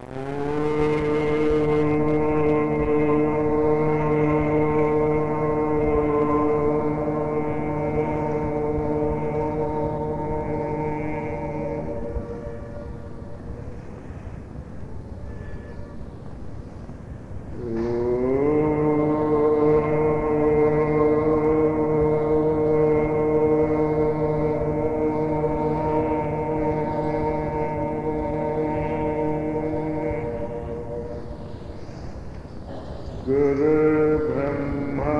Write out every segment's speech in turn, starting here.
गुरुर्ब्रह्मा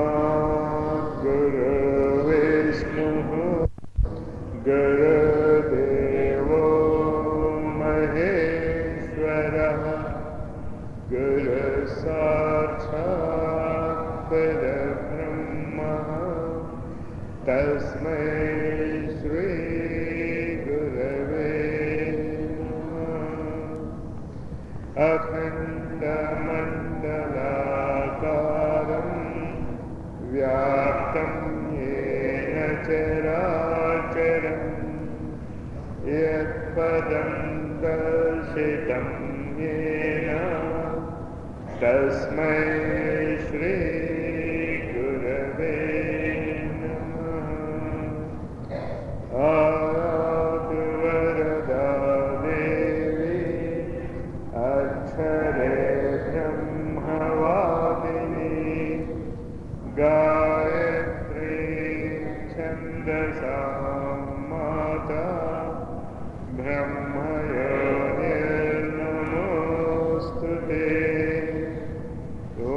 गुरुर्विष्णुः गुरुदेवो महेश्वरः गुरुसाक्षात् परब्रह्मः तस्मै श्रीगुरवे नमः अखण्डमण्डलाकारम् व्याप्तं येन चराचरम् यत्पदं दर्शितं येन तस्मै श्रीगुरवे नमः आयातु वरदा देवी अक्षरे ब्रह्मवादिनी गायत्री छन्दसा माता ब्रह्मयोनिर्नमोऽस्तु ते ॐ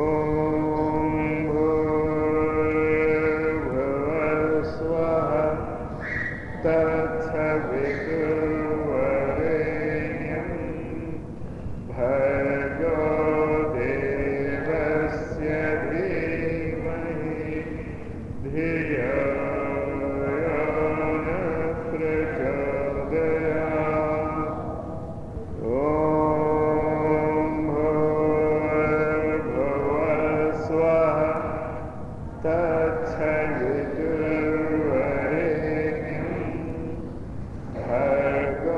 भूर्भुवस्वः तत्सवितुर्वरेण्यम् भर्गो देवस्य धीमहि धियो यो न प्रचोदयात् ॐ भूर्भुवस्वः तत्सवितुर्वरेण्यम् भर्गो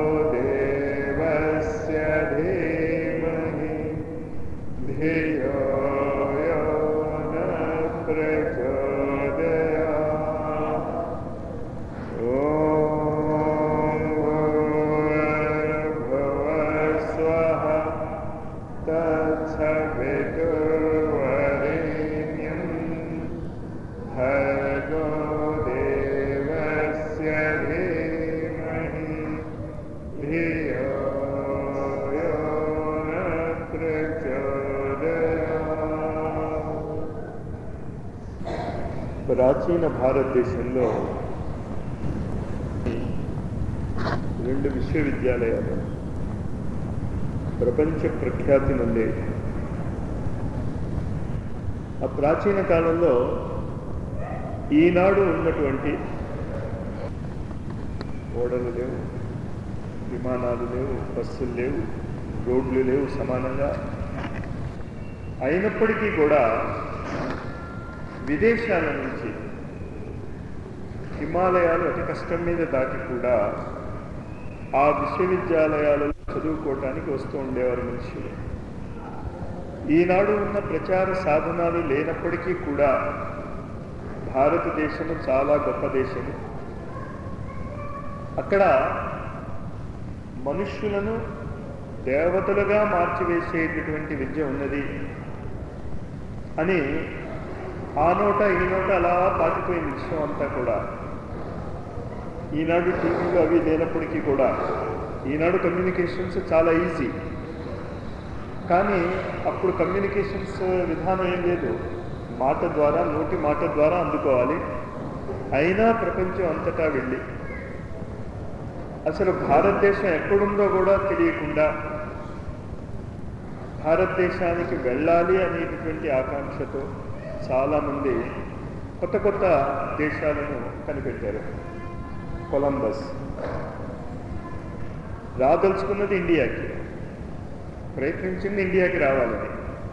देवस्य धीमहि धियो यो न प्रचोदयात् ॐ भूर्भुवस्वः तत्सवितुर्वरेण्यम् भर्गो देवस्य धीमहि धियो यो न प्रचोदयात् ప్రాచీన భారతదేశంలో రెండు విశ్వవిద్యాలయాలు ప్రపంచ ప్రఖ్యాతి నుండి ఆ ప్రాచీన కాలంలో ఈనాడు ఉన్నటువంటి ఓడలు లేవు విమానాలు లేవు బస్సులు లేవు రోడ్లు లేవు సమానంగా అయినప్పటికీ కూడా విదేశాల నుంచి హిమాలయాలు అతి కష్టం మీద దాటి కూడా ఆ విశ్వవిద్యాలయాలలో చదువుకోవటానికి వస్తూ ఉండేవారు మనుషులు ఈనాడు ఉన్న ప్రచార సాధనాలు లేనప్పటికీ కూడా భారతదేశము చాలా గొప్ప దేశము అక్కడ మనుష్యులను దేవతలుగా మార్చివేసేటటువంటి విద్య ఉన్నది అని ఆ నోట ఈ నోట అలా పాకిపోయింది విషయం అంతా కూడా ఈనాడు టీవీలు అవి లేనప్పటికీ కూడా ఈనాడు కమ్యూనికేషన్స్ చాలా ఈజీ కానీ అప్పుడు కమ్యూనికేషన్స్ విధానం ఏం లేదు మాట ద్వారా నోటి మాట ద్వారా అందుకోవాలి అయినా ప్రపంచం అంతటా వెళ్ళి అసలు భారతదేశం ఎక్కడుందో కూడా తెలియకుండా భారతదేశానికి వెళ్ళాలి అనేటటువంటి ఆకాంక్షతో చాలామంది కొత్త కొత్త దేశాలను కనిపెట్టారు కొలంబస్ రాదలుచుకున్నది ఇండియాకి ప్రయత్నించింది ఇండియాకి రావాలని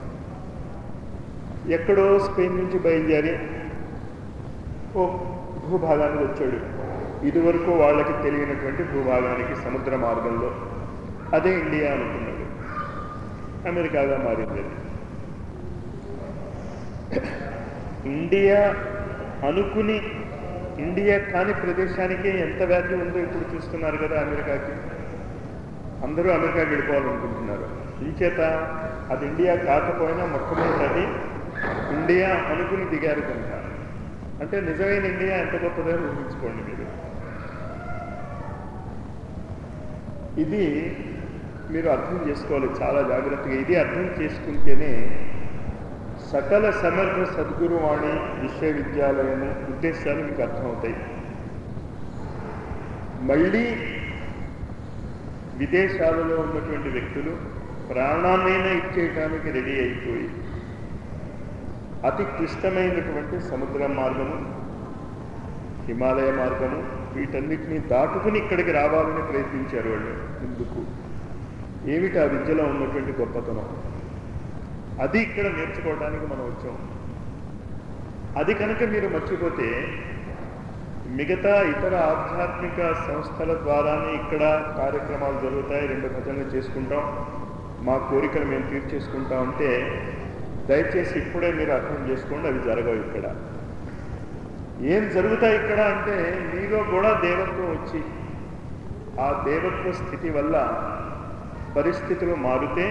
ఎక్కడో స్పెయిన్ నుంచి బయలుదేరి ఓ భూభాగానికి వచ్చాడు ఇదివరకు వాళ్ళకి తెలియనటువంటి భూభాగానికి సముద్ర మార్గంలో అదే ఇండియా అనుకున్నాడు అమెరికాగా మారింది అది ఇండియా అనుకుని ఇండియా కాని ప్రదేశానికి ఎంత వాల్యూ ఉందో ఇప్పుడు చూస్తున్నారు కదా అమెరికాకి అందరూ అమెరికాకి వెళ్ళిపోవాలనుకుంటున్నారు ఇంచేత అది ఇండియా కాకపోయినా మొట్టమొదటి అది ఇండియా అనుకుని దిగారు కనుక అంటే నిజమైన ఇండియా ఎంత గొప్పదో ఊహించుకోండి మీరు ఇది మీరు అర్థం చేసుకోవాలి చాలా జాగ్రత్తగా ఇది అర్థం చేసుకుంటేనే సకల సమర్థ సద్గురువాణి విశ్వవిద్యాలయము ఉద్దేశాలు మీకు అర్థమవుతాయి మళ్ళీ విదేశాలలో ఉన్నటువంటి వ్యక్తులు ప్రాణాన్నైనా ఇచ్చేయటానికి రెడీ అయిపోయి అతి క్లిష్టమైనటువంటి సముద్ర మార్గము హిమాలయ మార్గము వీటన్నిటినీ దాటుకుని ఇక్కడికి రావాలని ప్రయత్నించారు వాళ్ళు ముందుకు ఏమిటి ఆ విద్యలో ఉన్నటువంటి గొప్పతనం అది ఇక్కడ నేర్చుకోవడానికి మనం వచ్చాం అది కనుక మీరు మర్చిపోతే మిగతా ఇతర ఆధ్యాత్మిక సంస్థల ద్వారానే ఇక్కడ కార్యక్రమాలు జరుగుతాయి రెండు భజనలు చేసుకుంటాం మా కోరికలు మేము తీర్చేసుకుంటాం అంటే దయచేసి ఇప్పుడే మీరు అర్థం చేసుకోండి అవి జరగవు ఇక్కడ ఏం జరుగుతాయి ఇక్కడ అంటే మీలో కూడా దేవత్వం వచ్చి ఆ దేవత్వ స్థితి వల్ల పరిస్థితులు మారితే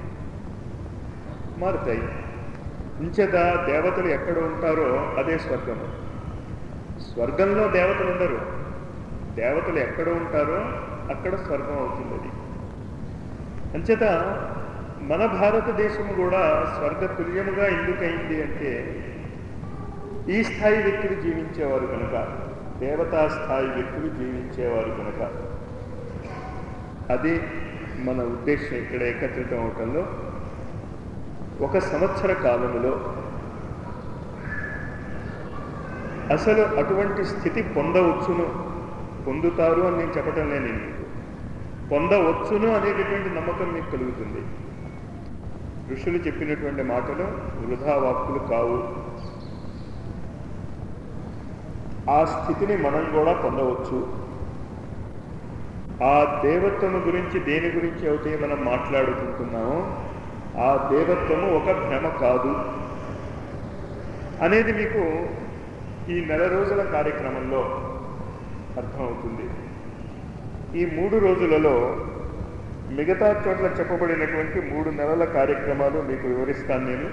మారుతాయి ఇంచేత దేవతలు ఎక్కడ ఉంటారో అదే స్వర్గము స్వర్గంలో దేవతలు ఉండరు దేవతలు ఎక్కడ ఉంటారో అక్కడ స్వర్గం అవుతుంది అది అంచేత మన భారతదేశము కూడా స్వర్గతుల్యముగా ఎందుకైంది అంటే ఈ స్థాయి వ్యక్తులు జీవించేవారు కనుక దేవతా స్థాయి వ్యక్తులు జీవించేవారు కనుక అది మన ఉద్దేశం ఇక్కడ ఏకత్రితం అవటంలో ఒక సంవత్సర కాలములో అసలు అటువంటి స్థితి పొందవచ్చును పొందుతారు అని నేను చెప్పటం లేని మీకు పొందవచ్చును అనేటటువంటి నమ్మకం మీకు కలుగుతుంది ఋషులు చెప్పినటువంటి మాటలు వృధా వాక్కులు కావు ఆ స్థితిని మనం కూడా పొందవచ్చు ఆ దేవత్వము గురించి దేని గురించి అయితే మనం మాట్లాడుకుంటున్నామో ఆ దేవత్వము ఒక భ్రమ కాదు అనేది మీకు ఈ నెల రోజుల కార్యక్రమంలో అర్థమవుతుంది ఈ మూడు రోజులలో మిగతా చోట్ల చెప్పబడినటువంటి మూడు నెలల కార్యక్రమాలు మీకు వివరిస్తాను నేను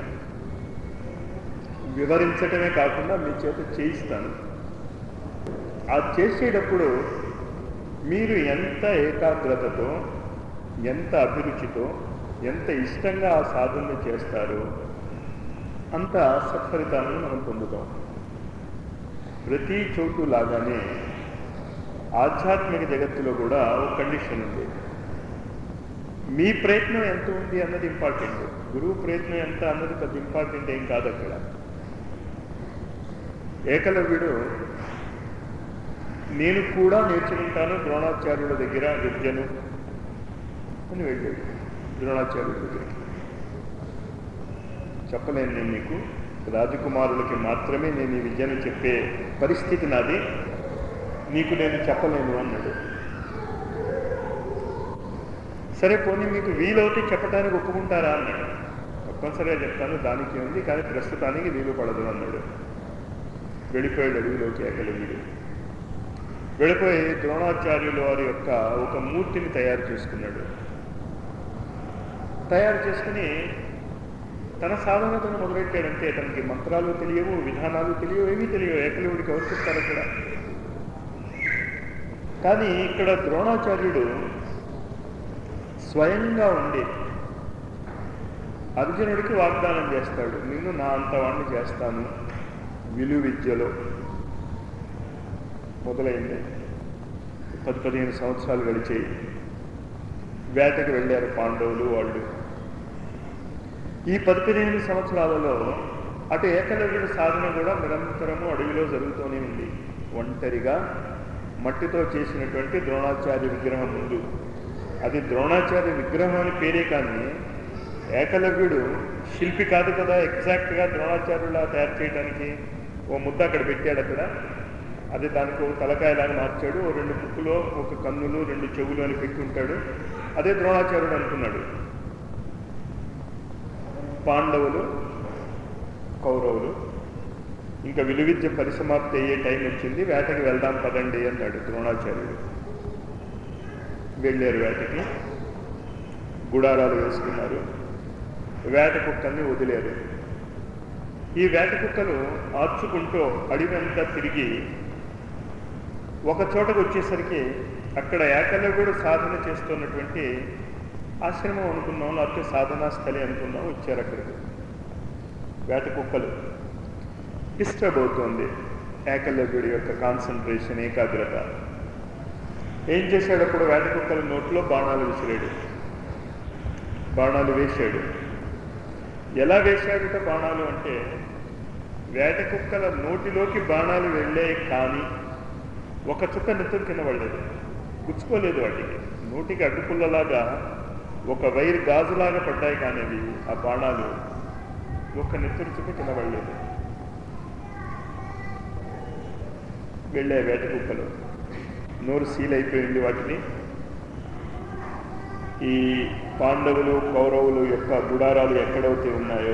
వివరించటమే కాకుండా మీ చేత చేయిస్తాను ఆ చేసేటప్పుడు మీరు ఎంత ఏకాగ్రతతో ఎంత అభిరుచితో ఎంత ఇష్టంగా ఆ సాధన చేస్తారో అంత సత్ఫలితాలను మనం పొందుతాం ప్రతి చోటు లాగానే ఆధ్యాత్మిక జగత్తులో కూడా ఒక కండిషన్ ఉంది మీ ప్రయత్నం ఎంత ఉంది అన్నది ఇంపార్టెంట్ గురువు ప్రయత్నం ఎంత అన్నది పెద్ద ఇంపార్టెంట్ ఏం కాదు అక్కడ ఏకలవ్యుడు నేను కూడా నేర్చుకుంటాను ద్రోణాచార్యుల దగ్గర విద్యను అని వెళ్ళాడు ద్రోణాచార్యుల దగ్గరికి చెప్పలేను నేను నీకు రాజకుమారులకి మాత్రమే నేను ఈ విద్యను చెప్పే పరిస్థితి నాది నీకు నేను చెప్పలేను అన్నాడు సరే పోనీ మీకు వీలవుతే చెప్పడానికి ఒప్పుకుంటారా అన్నాడు తప్పనిసరిగా చెప్తాను దానికి ఉంది కానీ ప్రస్తుతానికి వీలు పడదు అన్నాడు వెళ్ళిపోయాడు అడవిలోకి ఏకలవ్యుడు వెళ్ళిపోయి ద్రోణాచార్యుల వారి యొక్క ఒక మూర్తిని తయారు చేసుకున్నాడు తయారు చేసుకుని తన సాధన తను మొదలెట్టాడంటే తనకి మంత్రాలు తెలియవు విధానాలు తెలియవు ఏమీ తెలియవు ఏకలవుడికి ఎవరు చెప్తారు అక్కడ కానీ ఇక్కడ ద్రోణాచార్యుడు స్వయంగా ఉండి అర్జునుడికి వాగ్దానం చేస్తాడు నేను నా అంత వాడిని చేస్తాను విలు విద్యలో మొదలైంది పది పదిహేను సంవత్సరాలు గడిచాయి వేటకు వెళ్ళారు పాండవులు వాళ్ళు ఈ పది పదిహేను సంవత్సరాలలో అటు ఏకలవ్యుడి సాధన కూడా నిరంతరము అడవిలో జరుగుతూనే ఉంది ఒంటరిగా మట్టితో చేసినటువంటి ద్రోణాచార్య విగ్రహం ముందు అది ద్రోణాచార్య విగ్రహం అని పేరే కానీ ఏకలవ్యుడు శిల్పి కాదు కదా ఎగ్జాక్ట్గా ద్రోణాచార్యులా తయారు చేయడానికి ఓ ముద్ద అక్కడ పెట్టాడు అక్కడ అది దానికి ఒక తలకాయలాగా మార్చాడు ఓ రెండు ముక్కులో ఒక కన్నులు రెండు చెవులు అని పెట్టి ఉంటాడు అదే ద్రోణాచార్యుడు అనుకున్నాడు పాండవులు కౌరవులు ఇంకా విలువిద్య పరిసమాప్తి అయ్యే టైం వచ్చింది వేటకి వెళ్దాం పదండి అన్నాడు ద్రోణాచార్యుడు వెళ్ళారు వేటకి గుడారాలు వేసుకున్నారు వేట కుక్కల్ని వదిలేరు ఈ వేట కుక్కలు ఆర్చుకుంటూ అడవంతా తిరిగి ఒక చోటకు వచ్చేసరికి అక్కడ ఏకలవ్యుడు సాధన చేస్తున్నటువంటి ఆశ్రమం అనుకున్నాం లేకపోతే సాధనా స్థలి అనుకున్నాం వచ్చారు అక్కడికి వేట కుక్కలు డిస్టర్బ్ అవుతోంది ఏకలవ్యుడి యొక్క కాన్సన్ట్రేషన్ ఏకాగ్రత ఏం చేశాడు అప్పుడు వేట కుక్కల నోట్లో బాణాలు విసిరాడు బాణాలు వేశాడు ఎలా వేశాడుట బాణాలు అంటే వేట కుక్కల నోటిలోకి బాణాలు వెళ్ళే కానీ ఒక చుక్క నెత్తురు కింద పడలేదు గుచ్చుకోలేదు వాటికి నోటికి అడ్డుపుల్లలాగా ఒక వైర్ గాజులాగా పడ్డాయి కానీ అవి ఆ బాణాలు ఒక్క నెత్తురు చుక్క కింద పడలేదు వెళ్ళే వేట కుక్కలు నోరు సీల్ అయిపోయింది వాటిని ఈ పాండవులు కౌరవులు యొక్క గుడారాలు ఎక్కడైతే ఉన్నాయో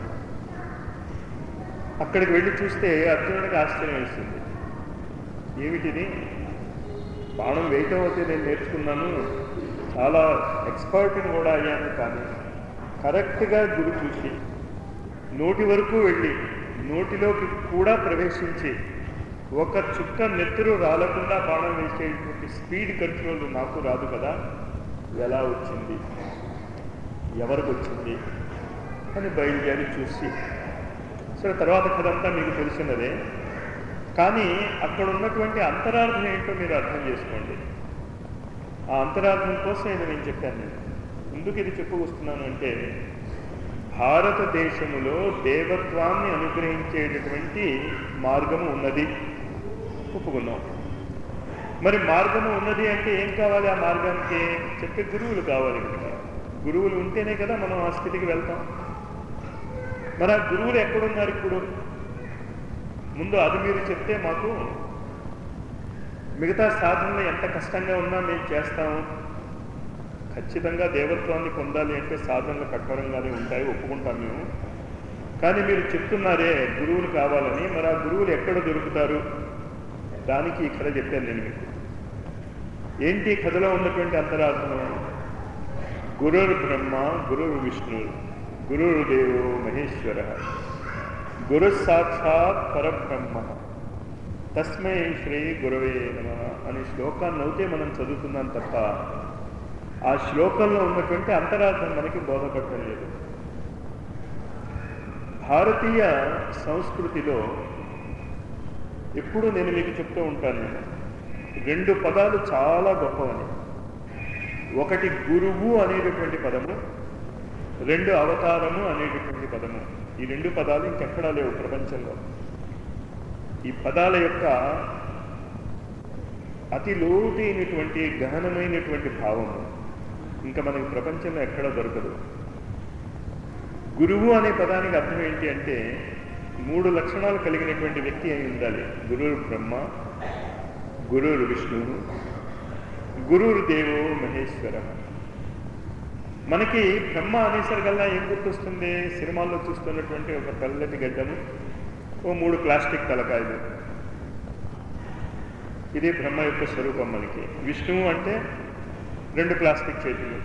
అక్కడికి వెళ్ళి చూస్తే అర్జునుడికి ఆశ్చర్యం వేసింది ఏమిటిది బాణం వేయటం అయితే నేను నేర్చుకున్నాను చాలా ఎక్స్పర్ట్ని కూడా అయ్యాను కానీ కరెక్ట్గా గురి చూసి నోటి వరకు వెళ్ళి నోటిలోకి కూడా ప్రవేశించి ఒక చుక్క నెత్తురు రాలకుండా బాణం వేసేటువంటి స్పీడ్ కంట్రోల్ నాకు రాదు కదా ఎలా వచ్చింది ఎవరికి వచ్చింది అని బయలుదేరి చూసి సరే తర్వాత కథంతా మీకు తెలిసినదే కానీ అక్కడ ఉన్నటువంటి అంతరార్థం ఏంటో మీరు అర్థం చేసుకోండి ఆ అంతరార్థం కోసం ఇది నేను చెప్పాను నేను ఎందుకు ఇది చెప్పుకొస్తున్నాను అంటే భారతదేశములో దేవత్వాన్ని అనుగ్రహించేటటువంటి మార్గము ఉన్నది ఒప్పుకున్నాం మరి మార్గము ఉన్నది అంటే ఏం కావాలి ఆ మార్గానికి చెప్పే గురువులు కావాలి కనుక గురువులు ఉంటేనే కదా మనం ఆ స్థితికి వెళ్తాం మరి ఆ గురువులు ఎక్కడున్నారు ఇప్పుడు ముందు అది మీరు చెప్తే మాకు మిగతా సాధనలు ఎంత కష్టంగా ఉన్నా మేము చేస్తాము ఖచ్చితంగా దేవత్వాన్ని పొందాలి అంటే సాధనలు కఠోరంగానే ఉంటాయి ఒప్పుకుంటాం మేము కానీ మీరు చెప్తున్నారే గురువులు కావాలని మరి ఆ గురువులు ఎక్కడ దొరుకుతారు దానికి ఈ కథ చెప్పాను నేను మీకు ఏంటి ఈ కథలో ఉన్నటువంటి అంతరార్థం గురుర్ బ్రహ్మ గురుర్ విష్ణు గురుర్ దేవో మహేశ్వర గురు సాక్షాత్ పరబ్రహ్మ తస్మై శ్రీ గురవే నమ అనే శ్లోకాన్ని అయితే మనం చదువుతున్నాం తప్ప ఆ శ్లోకంలో ఉన్నటువంటి అంతరార్థం మనకి బోధపడటం లేదు భారతీయ సంస్కృతిలో ఎప్పుడు నేను మీకు చెప్తూ ఉంటాను నేను రెండు పదాలు చాలా గొప్పవని ఒకటి గురువు అనేటటువంటి పదము రెండు అవతారము అనేటటువంటి పదము ఈ రెండు పదాలు ఇంకెక్కడా లేవు ప్రపంచంలో ఈ పదాల యొక్క అతి లోతైనటువంటి గహనమైనటువంటి భావము ఇంకా మనకి ప్రపంచంలో ఎక్కడ దొరకదు గురువు అనే పదానికి అర్థం ఏంటి అంటే మూడు లక్షణాలు కలిగినటువంటి వ్యక్తి అయి ఉండాలి గురువు బ్రహ్మ గురువు విష్ణువు గురువు దేవో మహేశ్వర మనకి బ్రహ్మ అనేసరికల్లా ఏం గుర్తొస్తుంది సినిమాల్లో చూస్తున్నటువంటి ఒక తెల్లటి గడ్డము ఓ మూడు ప్లాస్టిక్ తలకాయలు ఇది బ్రహ్మ యొక్క స్వరూపం మనకి విష్ణువు అంటే రెండు ప్లాస్టిక్ చేతులు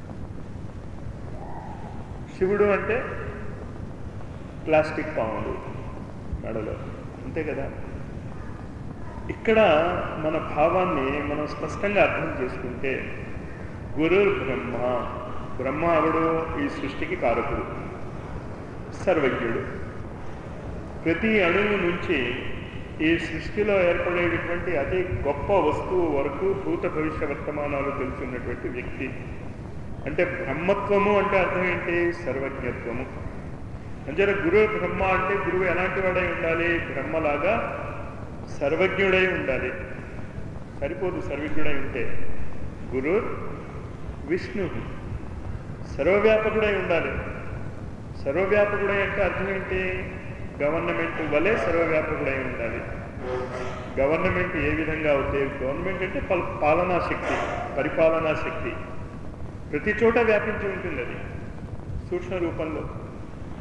శివుడు అంటే ప్లాస్టిక్ పాములు మెడలో అంతే కదా ఇక్కడ మన భావాన్ని మనం స్పష్టంగా అర్థం చేసుకుంటే గురు బ్రహ్మ బ్రహ్మ అవడు ఈ సృష్టికి కారకుడు సర్వజ్ఞుడు ప్రతి అణువు నుంచి ఈ సృష్టిలో ఏర్పడేటటువంటి అతి గొప్ప వస్తువు వరకు భూత భవిష్య వర్తమానాలు తెలుసున్నటువంటి వ్యక్తి అంటే బ్రహ్మత్వము అంటే అర్థం ఏంటి సర్వజ్ఞత్వము అంటే గురువు బ్రహ్మ అంటే గురువు ఎలాంటి వాడై ఉండాలి బ్రహ్మలాగా సర్వజ్ఞుడై ఉండాలి సరిపోదు సర్వజ్ఞుడై ఉంటే గురు విష్ణు సర్వవ్యాపకుడై ఉండాలి సర్వవ్యాపకుడై అంటే అర్థం ఏంటి గవర్నమెంట్ వలె సర్వవ్యాపకుడై ఉండాలి గవర్నమెంట్ ఏ విధంగా అవుతే గవర్నమెంట్ అంటే పల్- పాలనా శక్తి పరిపాలనా శక్తి ప్రతి చోట వ్యాపించి ఉంటుంది అది సూక్ష్మ రూపంలో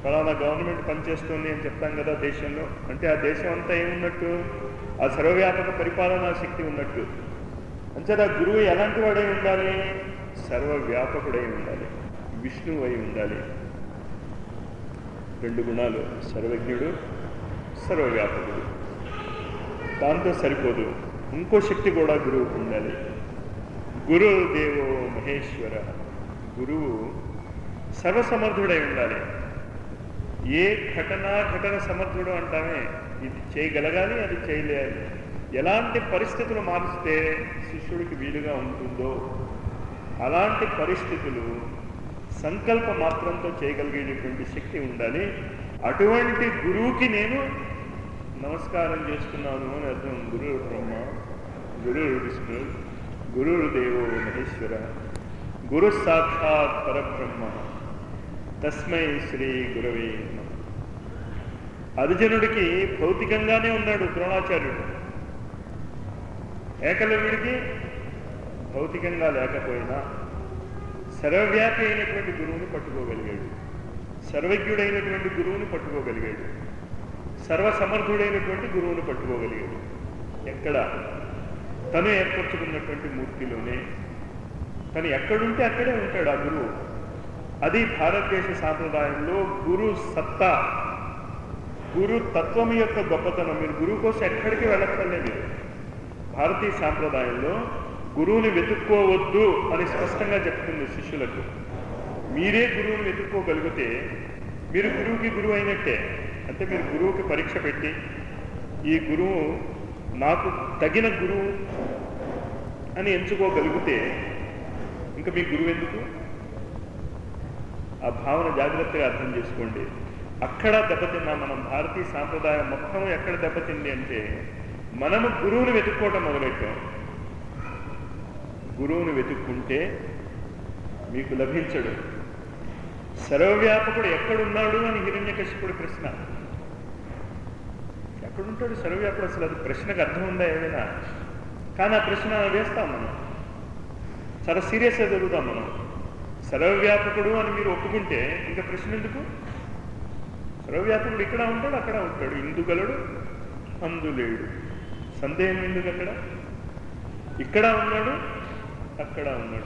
ఫలానా గవర్నమెంట్ పనిచేస్తుంది అని చెప్తాం కదా దేశంలో అంటే ఆ దేశం అంతా ఏమున్నట్టు ఆ సర్వవ్యాపక పరిపాలనా శక్తి ఉన్నట్టు అంచేత ఆ గురువు ఎలాంటి వాడై ఉండాలి సర్వవ్యాపకుడై ఉండాలి విష్ణువు అయి ఉండాలి రెండు గుణాలు సర్వజ్ఞుడు సర్వవ్యాపకుడు దాంతో సరిపోదు ఇంకో శక్తి కూడా గురువుకు ఉండాలి గురుదేవో మహేశ్వర గురువు సర్వసమర్థుడై ఉండాలి ఏ ఘటన ఘటన సమర్థుడు అంటామే ఇది చేయగలగాలి అది చేయలేయాలి ఎలాంటి పరిస్థితులు మారిస్తే శిష్యుడికి వీలుగా ఉంటుందో అలాంటి పరిస్థితులు సంకల్ప మాత్రంతో చేయగలిగేటటువంటి శక్తి ఉండాలి అటువంటి గురువుకి నేను నమస్కారం చేస్తున్నాను అని అర్థం గురు బ్రహ్మ గురు విష్ణు గురు దేవో మహేశ్వర గురు సాక్షాత్ పరబ్రహ్మ తస్మై శ్రీ గురవే నమః అర్జునుడికి భౌతికంగానే ఉన్నాడు ద్రోణాచార్యుడు ఏకలవ్యుడికి భౌతికంగా లేకపోయినా సర్వవ్యాపి అయినటువంటి గురువుని పట్టుకోగలిగాడు సర్వజ్ఞుడైనటువంటి గురువుని పట్టుకోగలిగాడు సర్వసమర్థుడైనటువంటి గురువుని పట్టుకోగలిగాడు ఎక్కడ తను ఏర్పరచుకున్నటువంటి మూర్తిలోనే తను ఎక్కడుంటే అక్కడే ఉంటాడు ఆ గురువు అది భారతదేశ సాంప్రదాయంలో గురు సత్తా గురు తత్వం యొక్క గొప్పతనం మీరు గురువు కోసం ఎక్కడికి వెళ్ళక్కర్లేదు భారతీయ సాంప్రదాయంలో గురువుని వెతుక్కోవద్దు అని స్పష్టంగా చెప్తుంది శిష్యులకు మీరే గురువుని వెతుక్కోగలిగితే మీరు గురువుకి గురువు అయినట్టే అంటే మీరు గురువుకి పరీక్ష పెట్టి ఈ గురువు నాకు తగిన గురువు అని ఎంచుకోగలిగితే ఇంకా మీ గురువు ఎందుకు ఆ భావన జాగ్రత్తగా అర్థం చేసుకోండి అక్కడ దెబ్బతిన్నా మనం భారతీయ సాంప్రదాయం మొత్తం ఎక్కడ దెబ్బతింది అంటే మనము గురువుని వెతుక్కోవటం మొదలెట్టాం గురువుని వెతుక్కుంటే మీకు లభించడు సర్వవ్యాపకుడు ఎక్కడున్నాడు అని హిరణ్యకశిపుడు ప్రశ్న ఎక్కడుంటాడు సర్వవ్యాపకుడు అసలు అది ప్రశ్నకు అర్థం ఉందా ఏమైనా కానీ ఆ ప్రశ్న వేస్తాం మనం చాలా సీరియస్గా జరుగుతాం మనం సర్వవ్యాపకుడు అని మీరు ఒప్పుకుంటే ఇంకా ప్రశ్న ఎందుకు సర్వవ్యాపకుడు ఇక్కడ ఉంటాడు అక్కడ ఉంటాడు ఇందుగలడు అందులేడు సందేహం ఎందుకు అక్కడ ఇక్కడ ఉన్నాడు అక్కడ ఉన్నాడు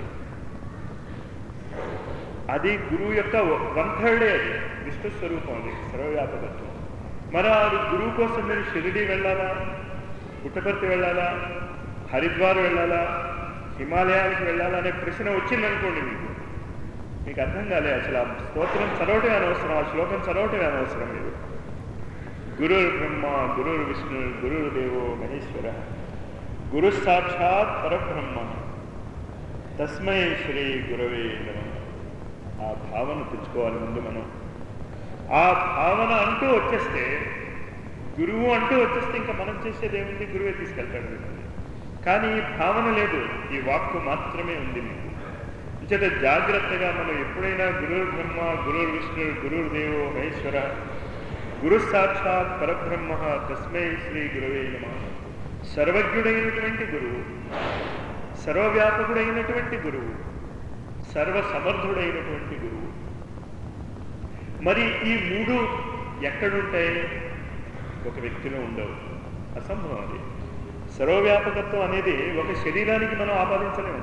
అది గురువు యొక్క వన్ థర్డే అది విష్ణు స్వరూపం అది సర్వవ్యాపకత్వం మరి అది గురువు కోసం మీరు షిరిడి వెళ్ళాలా పుట్టపర్తి వెళ్ళాలా హరిద్వార్ వెళ్ళాలా హిమాలయానికి వెళ్ళాలా అనే ప్రశ్న వచ్చిందనుకోండి మీకు మీకు అర్థం కాలే అసలు ఆ స్తోత్రం చదవటమే అనవసరం ఆ శ్లోకం చదవటమే అనవసరం మీరు గురుర్ బ్రహ్మ గురుర్ విష్ణు గురుర్ దేవో మహేశ్వర గురు సాక్షాత్ పరబ్రహ్మ తస్మై శ్రీ గురవే నమ ఆ భావన తెచ్చుకోవాలి ముందు మనం ఆ భావన అంటూ వచ్చేస్తే గురువు అంటూ వచ్చేస్తే ఇంకా మనం చేసేది ఏముంది గురువే తీసుకెళ్తాడు మిమ్మల్ని కానీ ఈ భావన లేదు ఈ వాక్కు మాత్రమే ఉంది మీకు చేత జాగ్రత్తగా మనం ఎప్పుడైనా గురుర్ బ్రహ్మ గురుర్ విష్ణు గురుర్ దేవో మహేశ్వర గురు సాక్షాత్ పరబ్రహ్మ తస్మై శ్రీ గురువే నమ సర్వజ్ఞుడైనటువంటి గురువు సర్వవ్యాపకుడైనటువంటి గురువు సర్వసమర్థుడైనటువంటి గురువు మరి ఈ మూడు ఎక్కడుంటాయి ఒక వ్యక్తిలో ఉండవు అసంభవం అది సర్వవ్యాపకత్వం అనేది ఒక శరీరానికి మనం ఆపాదించలేము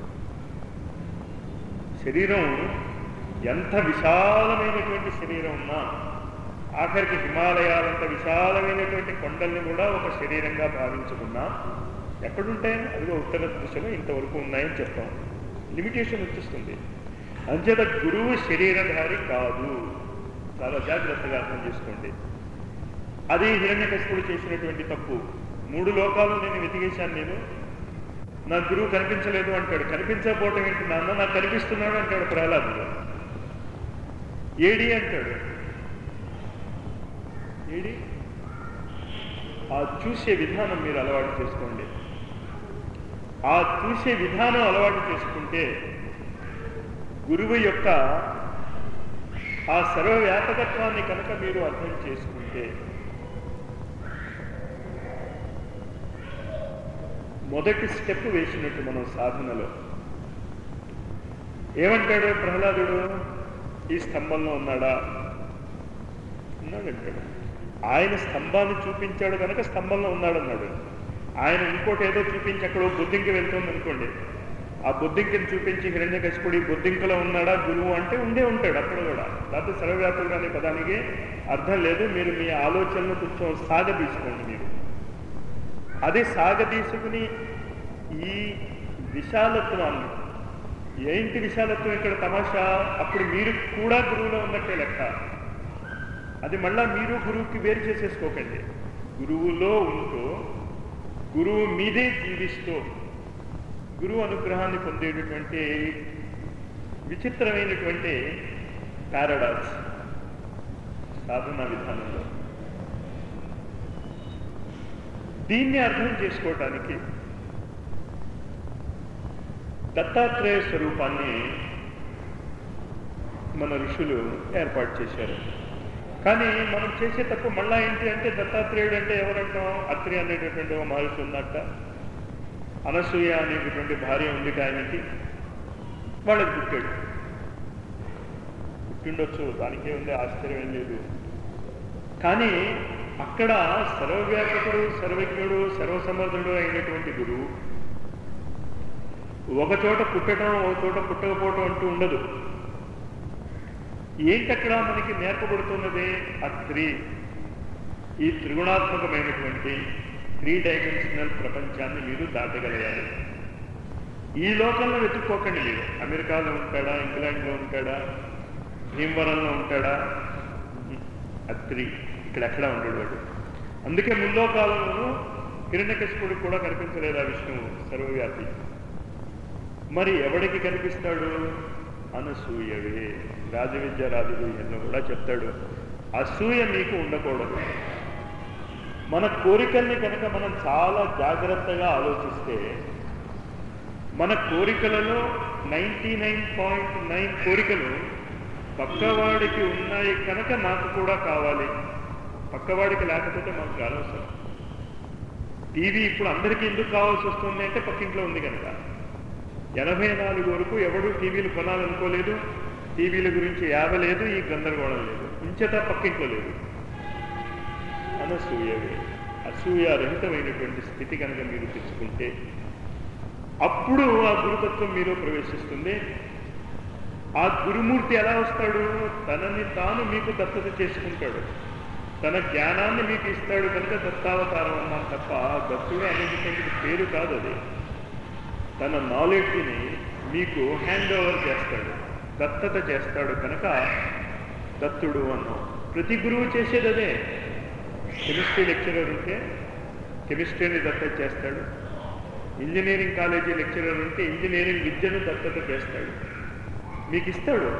శరీరం ఎంత విశాలమైనటువంటి శరీరం ఉన్నా ఆఖరికి హిమాలయాలంత విశాలమైనటువంటి కొండల్ని కూడా ఒక శరీరంగా భావించుకున్నా ఎక్కడుంటాయని అదిగో ఉత్తర దిశలో ఇంతవరకు ఉన్నాయని చెప్తాం లిమిటేషన్ వచ్చేస్తుంది అంచేత గురువు శరీరధారి కాదు చాలా జాగ్రత్తగా అర్థం చేసుకోండి అది హిరణ్యకశిపుడు చేసినటువంటి తప్పు మూడు లోకాలు నేను వెతికేశాను నేను నా గురువు కనిపించలేదు అంటాడు కనిపించకపోవటం ఏంటి నాన్న నాకు కనిపిస్తున్నాడు అంటాడు ప్రహ్లాదుడు ఏడి అంటాడు ఏడి ఆ చూసే విధానం మీరు అలవాటు చేసుకోండి ఆ చూసే విధానం అలవాటు చేసుకుంటే గురువు యొక్క ఆ సర్వవ్యాపకత్వాన్ని కనుక మీరు అర్థం చేసుకుంటే మొదటి స్టెప్ వేసినట్టు మనం సాధనలో ఏమంటాడు ప్రహ్లాదుడు ఈ స్తంభంలో ఉన్నాడా ఉన్నాడంటాడు ఆయన స్తంభాన్ని చూపించాడు కనుక స్తంభంలో ఉన్నాడన్నాడు ఆయన ఇంకోటి ఏదో చూపించి అక్కడ ఓ బుద్ధింకి వెళ్తుంది అనుకోండి ఆ బుద్ధింకిని చూపించి హిరణ్య కశిపుడి బుద్ధింకలో ఉన్నాడా గురువు అంటే ఉండే ఉంటాడు అక్కడ కూడా లేకపోతే సర్వవ్యాపుడు అనే పదానికి అర్థం లేదు మీరు మీ ఆలోచనలు కొంచెం సాగదీసుకోండి మీరు అది సాగదీసుకుని ఈ విశాలత్వాన్ని ఏంటి విశాలత్వం ఇక్కడ తమాషా అప్పుడు మీరు కూడా గురువులో ఉన్నట్టే లెక్క అది మళ్ళా మీరు గురువుకి వేరు చేసేసుకోకండి గురువులో ఉంటూ గురువు మీదే జీవిస్తూ గురువు అనుగ్రహాన్ని పొందేటటువంటి విచిత్రమైనటువంటి పారాడాక్స్ సాధన విధానంలో దీన్ని అర్థం చేసుకోవటానికి దత్తాత్రేయ స్వరూపాన్ని మన ఋషులు ఏర్పాటు చేశారు కానీ మనం చేసే తప్పు మళ్ళా ఏంటి అంటే దత్తాత్రేయుడు అంటే ఎవరంటాం అత్రి అనేటటువంటి ఓ మహర్షి ఉన్నట్ట అనసూయ అనేటటువంటి భార్య ఉంది ఆయనకి వాళ్ళకి పుట్టాడు పుట్టిండొచ్చు దానికే ఉంది ఆశ్చర్యం ఏం లేదు కానీ అక్కడ సర్వవ్యాపకుడు సర్వజ్ఞుడు సర్వసమర్థుడు అయినటువంటి గురువు ఒక చోట పుట్టడం ఒక చోట పుట్టకపోవటం అంటూ ఉండదు ఏంటక్కడ మనకి నేర్పబడుతున్నది ఆ త్రీ ఈ త్రిగుణాత్మకమైనటువంటి త్రీ డైమెన్షనల్ ప్రపంచాన్ని మీరు దాటగలగాలి ఈ లోకంలో వెతుక్కోకండి మీరు అమెరికాలో ఉంటాడా ఇంగ్లాండ్లో ఉంటాడా భీమవరంలో ఉంటాడా అత్రి ఇక్కడ ఎక్కడ ఉండడు వాడు అందుకే ముందో కాలంలోనూ హిరణ్యకశిపుడు కూడా కనిపించలేదు ఆ విష్ణువు సర్వవ్యాపి మరి ఎవడికి కనిపిస్తాడు అనసూయవే రాజవిద్య రాజగుహ్యంలో కూడా చెప్తాడు అసూయ మీకు ఉండకూడదు మన కోరికల్ని కనుక మనం చాలా జాగ్రత్తగా ఆలోచిస్తే మన కోరికలలో నైంటీ నైన్ పాయింట్ నైన్ కోరికలు పక్కవాడికి ఉన్నాయి కనుక నాకు కూడా కావాలి పక్కవాడికి లేకపోతే మాకు కానవసరం టీవీ ఇప్పుడు అందరికీ ఎందుకు కావాల్సి వస్తుంది అంటే పక్కింట్లో ఉంది కనుక ఎనభై నాలుగు వరకు ఎవడు టీవీలు కొనాలనుకోలేదు టీవీల గురించి యావలేదు ఈ గందరగోళం లేదు ఇంచట పక్కింట్లో లేదు అనసూయవే అసూయారహితమైనటువంటి స్థితి కనుక మీరు తెచ్చుకుంటే అప్పుడు ఆ గురుతత్వం మీరు ప్రవేశిస్తుంది ఆ గురుమూర్తి ఎలా వస్తాడు తనని తాను మీకు దత్తత చేసుకుంటాడు తన జ్ఞానాన్ని మీకు ఇస్తాడు కనుక దత్తావతారం అన్నాం తప్ప దత్తుడు అనేటటువంటి పేరు కాదు అది తన నాలెడ్జ్ని మీకు హ్యాండ్ ఓవర్ చేస్తాడు దత్తత చేస్తాడు కనుక దత్తుడు అన్నాం ప్రతి గురువు చేసేది అదే కెమిస్ట్రీ లెక్చరర్ ఉంటే కెమిస్ట్రీని దత్తత చేస్తాడు ఇంజనీరింగ్ కాలేజీ లెక్చరర్ ఉంటే ఇంజనీరింగ్ విద్యను దత్తత చేస్తాడు మీకు ఇస్తాడు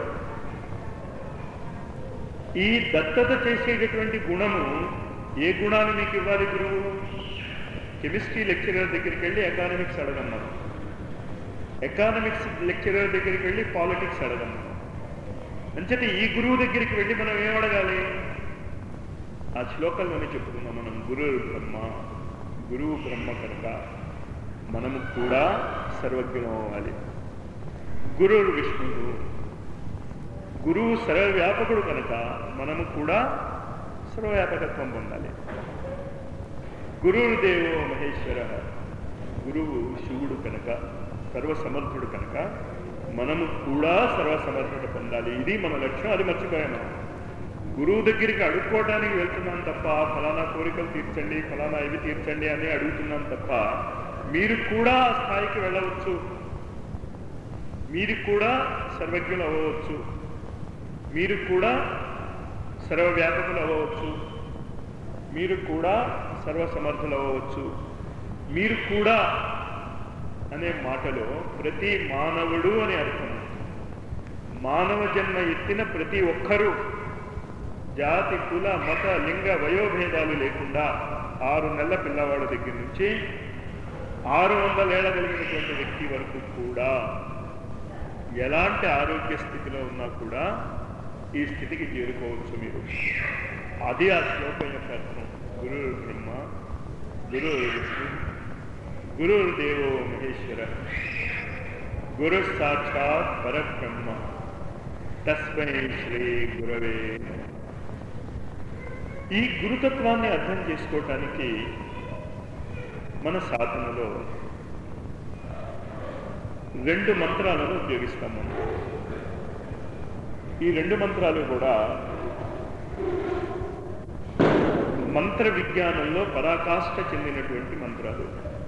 ఈ దత్తత చేసేటటువంటి గుణము ఏ గుణాన్ని మీకు ఇవ్వాలి గురువు కెమిస్ట్రీ లెక్చరర్ దగ్గరికి వెళ్ళి ఎకానమిక్స్ అడగన్నాను ఎకానమిక్స్ లెక్చరర్ దగ్గరికి వెళ్ళి పాలిటిక్స్ అడగన్నాను అంచేత ఈ గురువు దగ్గరికి వెళ్ళి మనం ఏం అడగాలి ఆ శ్లోకంలోనే చెప్పుకున్నాం మనం గురు బ్రహ్మ గురువు బ్రహ్మ కనుక మనము కూడా సర్వజ్ఞం అవ్వాలి గురువు విష్ణువు గురువు సర్వవ్యాపకుడు కనుక మనము కూడా సర్వవ్యాపకత్వం పొందాలి గురుదేవో మహేశ్వర గురువు శివుడు కనుక సర్వసమర్థుడు కనుక మనము కూడా సర్వసమర్థుడు పొందాలి ఇది మన లక్ష్యం అది మర్చిపోయాం మనం గురువు దగ్గరికి అడుక్కోవడానికి వెళ్తున్నాం తప్ప ఫలానా కోరికలు తీర్చండి ఫలానా ఇవి తీర్చండి అని అడుగుతున్నాం తప్ప మీరు కూడా ఆ స్థాయికి వెళ్ళవచ్చు మీరు కూడా సర్వజ్ఞులు అవ్వవచ్చు మీరు కూడా సర్వవ్యాపకులు అవ్వవచ్చు మీరు కూడా సర్వసమర్థులు అవ్వవచ్చు మీరు కూడా అనే మాటలో ప్రతి మానవుడు అని అర్థం మానవ జన్మ ఎత్తిన ప్రతి ఒక్కరూ జాతి కుల మత లింగ వయోభేదాలు లేకుండా ఆరు నెలల పిల్లవాడి దగ్గర నుంచి ఆరు వందల ఏళ్ళ కలిగినటువంటి వ్యక్తి వరకు కూడా ఎలాంటి ఆరోగ్య స్థితిలో ఉన్నా కూడా ఈ స్థితికి చేరుకోవచ్చు మీరు అది ఆ శ్లోకం యొక్క అర్థం గురు బ్రహ్మ గురు విష్ణు గురు దేవో మహేశ్వర గురు సాక్షాత్ పరబ్రహ్మ తస్మై శ్రీ గురవే నమః. ఈ గురుతత్వాన్ని అర్థం చేసుకోవటానికి మన సాధనలో రెండు మంత్రాలను ఉపయోగిస్తాం మనం ఈ రెండు మంత్రాలు కూడా మంత్ర విజ్ఞానంలో పరాకాష్ఠ చెందినటువంటి మంత్రాలు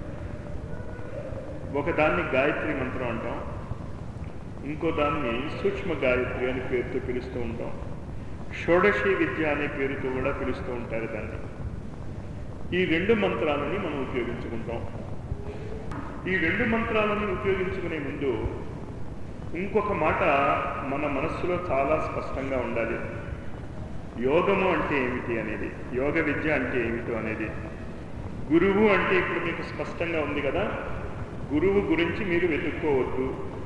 ఒకదాన్ని గాయత్రి మంత్రం అంటాం ఇంకో దాన్ని సూక్ష్మ గాయత్రి అని పేరుతో పిలుస్తూ ఉంటాం షోడశి విద్య అనే పేరుతో కూడా పిలుస్తూ ఉంటారు దాన్ని ఈ రెండు మంత్రాలని మనం ఉపయోగించుకుంటాం ఈ రెండు మంత్రాలను ఉపయోగించుకునే ముందు ఇంకొక మాట మన మనస్సులో చాలా స్పష్టంగా ఉండాలి యోగము అంటే ఏమిటి అనేది యోగ విద్య అంటే ఏమిటో అనేది గురువు అంటే ఇప్పుడు మీకు స్పష్టంగా ఉంది కదా గురువు గురించి మీరు వెతుక్కోవద్దు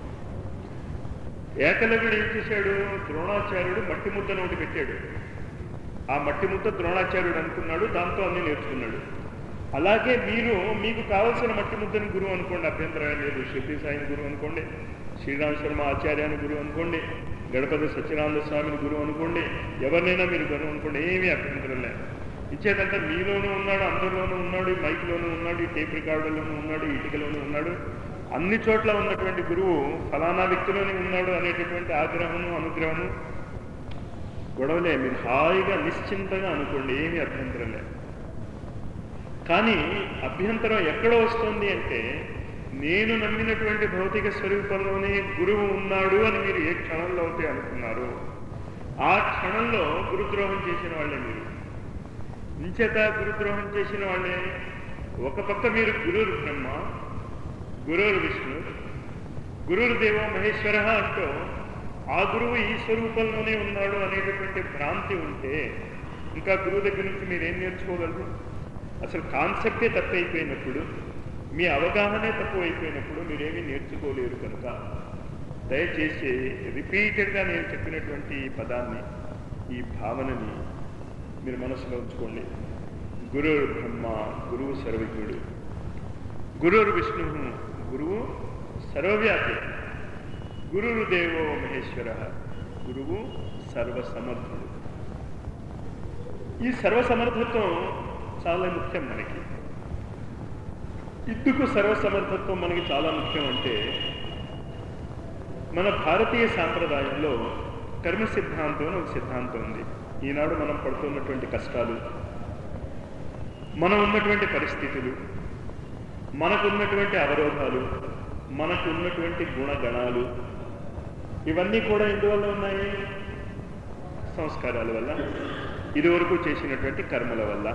ఏకలవ్యుడు ఏం చేశాడు ద్రోణాచార్యుడు మట్టి ముద్ద నోటి పెట్టాడు ఆ మట్టి ముద్ద ద్రోణాచార్యుడు అనుకున్నాడు దాంతో అన్ని నేర్చుకున్నాడు అలాగే మీరు మీకు కావలసిన మట్టి ముద్దని గురువు అనుకోండి అభ్యంతరం ఏం లేదు శక్తి సాయిని గురువు అనుకోండి శ్రీరామ శర్మ ఆచార్యాన్ని గురువు అనుకోండి గణపతి సత్యనారాయణ స్వామిని గురువు అనుకోండి ఎవరినైనా మీరు గురువు అనుకోండి ఏమీ అభ్యంతరం లేదు ఇచ్చేదంటే మీలోనూ ఉన్నాడు అందరిలోనూ ఉన్నాడు ఈ మైక్లోనూ ఉన్నాడు ఈ టేప్ రికార్డులోనూ ఉన్నాడు ఈ ఇటుకలోనూ ఉన్నాడు అన్ని చోట్ల ఉన్నటువంటి గురువు ఫలానా వ్యక్తిలోనే ఉన్నాడు అనేటటువంటి ఆగ్రహము అనుగ్రహము గొడవలే మీరు హాయిగా నిశ్చింతగా అనుకోండి ఏమీ అభ్యంతరం లేదు కానీ అభ్యంతరం ఎక్కడ వస్తుంది అంటే నేను నమ్మినటువంటి భౌతిక స్వరూపంలోనే గురువు ఉన్నాడు అని మీరు ఏ క్షణంలో అయితే అనుకున్నారు ఆ క్షణంలో గురుద్రోహం చేసిన వాళ్ళే మీరు ఇంచేత గురుద్రోహం చేసిన వాళ్ళే ఒక పక్క మీరు గురురు బ్రహ్మ గురురు విష్ణు గురురు దేవో మహేశ్వర అంటూ ఆ గురువు ఈ స్వరూపంలోనే ఉన్నాడు అనేటటువంటి భ్రాంతి ఉంటే ఇంకా గురువు దగ్గర నుంచి మీరు ఏం నేర్చుకోగలరు అసలు కాన్సెప్టే తప్పైపోయినప్పుడు మీ అవగాహనే తప్పు అయిపోయినప్పుడు మీరేమీ నేర్చుకోలేరు కనుక దయచేసి రిపీటెడ్గా నేను చెప్పినటువంటి ఈ పదాన్ని ఈ భావనని మీరు మనసులో ఉంచుకోండి గురువు బ్రహ్మ గురువు సర్వజ్ఞుడు గురువు విష్ణు గురువు సర్వవ్యాపి గురువు దేవో మహేశ్వర గురువు సర్వసమర్థుడు ఈ సర్వసమర్థత్వం చాలా ముఖ్యం మనకి ఎందుకు సర్వసమర్థత్వం మనకి చాలా ముఖ్యం అంటే మన భారతీయ సాంప్రదాయంలో కర్మ సిద్ధాంతం అని ఒక సిద్ధాంతం ఉంది ఈనాడు మనం పడుతున్నటువంటి కష్టాలు మనం ఉన్నటువంటి పరిస్థితులు మనకున్నటువంటి అవరోధాలు మనకు ఉన్నటువంటి గుణగణాలు ఇవన్నీ కూడా ఎందువల్ల ఉన్నాయి సంస్కారాల వల్ల ఇదివరకు చేసినటువంటి కర్మల వల్ల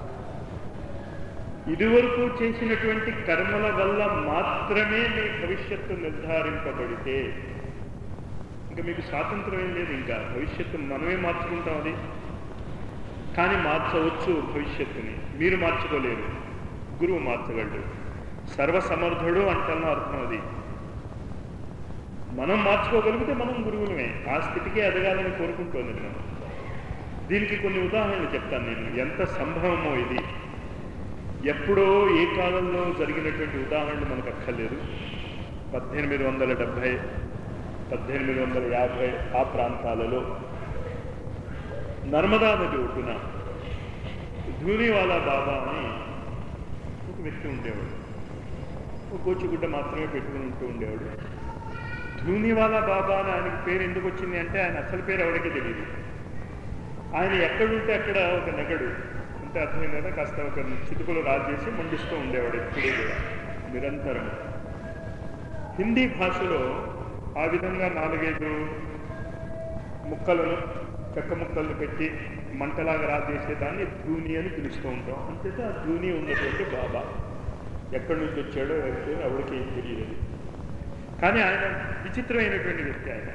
ఇదివరకు చేసినటువంటి కర్మల వల్ల మాత్రమే మీ భవిష్యత్తు నిర్ధారింపబడితే ఇంకా మీకు స్వాతంత్రం ఏం లేదు ఇంకా భవిష్యత్తు మనమే మార్చుకుంటాం అది కానీ మార్చవచ్చు భవిష్యత్తుని మీరు మార్చుకోలేరు గురువు మార్చగలడు సర్వసమర్థుడు అంటున్న అర్థం అది మనం మార్చుకోగలిగితే మనం గురువులమే ఆ స్థితికి ఎదగాలని కోరుకుంటోంది మనం దీనికి కొన్ని ఉదాహరణలు చెప్తాను నేను ఎంత సంభవమో ఇది ఎప్పుడో ఏ కాలంలో జరిగినటువంటి ఉదాహరణలు మనకు అక్కర్లేదు పద్దెనిమిది వందల డెబ్భై పద్దెనిమిది వందల యాభై ఆ ప్రాంతాలలో నర్మదా నది ఒడ్డున ధూనివాలా బాబా అని ఒక వ్యక్తి ఉండేవాడు ఒక కోచిగుడ్డ మాత్రమే పెట్టుకుని ఉంటూ ఉండేవాడు ధూనివాలా బాబా అని ఆయనకి పేరు ఎందుకు వచ్చింది అంటే ఆయన అసలు పేరు ఎవరికీ తెలియదు ఆయన ఎక్కడుంటే అక్కడ ఒక నెగడు అంటే అర్థం కదా కాస్త ఒక చితుకులు రాజేసి మండిస్తూ ఉండేవాడు ఎప్పుడూ కూడా నిరంతరం హిందీ భాషలో ఆ విధంగా నాలుగైదు ముక్కలను చెక్క ముక్కలను పెట్టి మంటలాగా రాజేసే దాన్ని ధూని అని పిలుస్తూ ఉంటాం అంతేత ఆ ధూని ఉన్నటువంటి బాబా ఎక్కడి నుంచి వచ్చాడో ఎవరికి ఎవరికి ఏం తెలియదు కానీ ఆయన విచిత్రమైనటువంటి వ్యక్తి ఆయన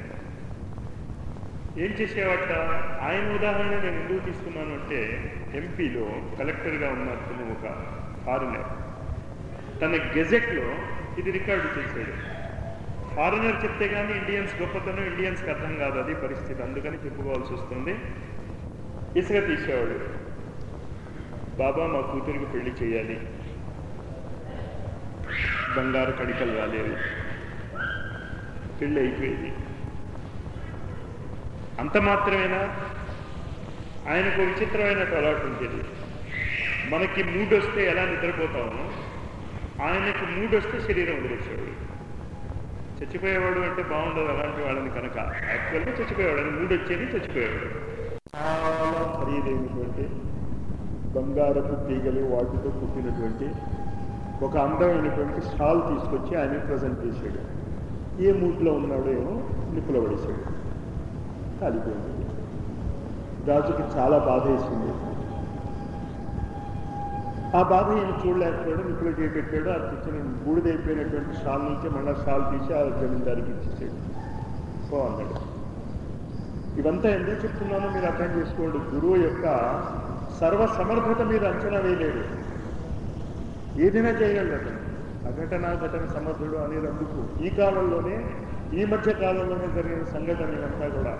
ఏం చేసేవాట ఆయన ఉదాహరణ నేను ఎందుకు తీసుకున్నాను అంటే ఎంపీలో కలెక్టర్గా ఉన్న అతను ఒక ఫారినర్ తన గెజెట్లో ఇది రికార్డు చేశాడు ఫారినర్ చెప్తే కానీ ఇండియన్స్ గొప్పతనం ఇండియన్స్కి అర్థం కాదు అది పరిస్థితి అందుకని చెప్పుకోవాల్సి వస్తుంది ఇసుక తీసేవాడు బాబా మా కూతురికి పెళ్లి చేయాలి బంగారు కడికలు రాలేదు పెళ్ళి అయిపోయేది అంత మాత్రమేనా ఆయనకు ఒక విచిత్రమైన అలవాటు ఉండేది మనకి మూడ్ వస్తే ఎలా నిద్రపోతామో ఆయనకు మూడ్ వస్తే శరీరం వదిలేసేవాడు చచ్చిపోయేవాడు అంటే బాగుండదు అలాంటి వాళ్ళని కనుక యాక్చువల్గా చచ్చిపోయేవాడు అని మూడు వచ్చేది చచ్చిపోయేవాడు చాలా ఖరీదైనటువంటి బంగారపు తీగలు వాటితో కుట్టినటువంటి ఒక అందమైనటువంటి షాల్ తీసుకొచ్చి ఆయన ప్రజెంట్ చేశాడు ఏ మూడ్లో ఉన్నాడో ఏమో నిప్పులో పడేశాడు కాలిపోయింది రాజుకి చాలా బాధ వేసింది ఆ బాధ ఈయన చూడలేకపోయాడు నిప్పులో చేపెట్టాడు ఆ తెచ్చిన బూడిదైపోయినటువంటి షాల్ నుంచి మళ్ళీ షాల్ తీసి ఆ జమీందారికి ఇచ్చేసాడు సో అన్నాడు ఇవంతా ఎందుకు చెప్తున్నానో మీరు అర్థం చేసుకోండి గురువు యొక్క సర్వ సమర్థత మీరు అంచనా వేయలేడు ఏదైనా చేయగలడు అతను అఘటన ఘటన సమర్థుడు అనేది అందుకు ఈ కాలంలోనే ఈ మధ్య కాలంలోనే జరిగిన సంఘటన ఇవంతా కూడా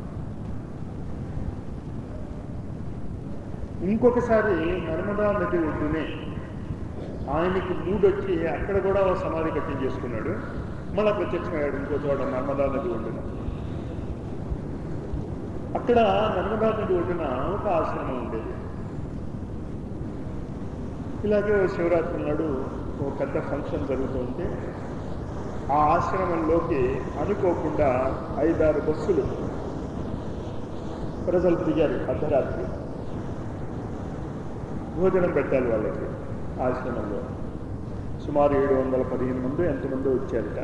ఇంకొకసారి నర్మదా నది ఒడ్డునే ఆయనకి మూడొచ్చి అక్కడ కూడా ఓ సమాధి కట్టించేసుకున్నాడు మళ్ళా ప్రత్యక్షమయ్యాడు ఇంకో చోట నర్మదా నది ఒడ్డున అక్కడ నర్మదా నది ఒడ్డున ఒక ఆశ్రమం ఉండేది ఇలాగే ఓ శివరాత్రి నాడు ఒక పెద్ద ఫంక్షన్ జరుగుతుంటే ఆ ఆశ్రమంలోకి అనుకోకుండా ఐదారు బస్సులు ప్రజలు దిగారు అర్ధరాత్రి భోజనం పెట్టాలి వాళ్ళకి ఆశ్రమంలో సుమారు ఏడు వందల పదిహేను మంది ఎంతమంది వచ్చారట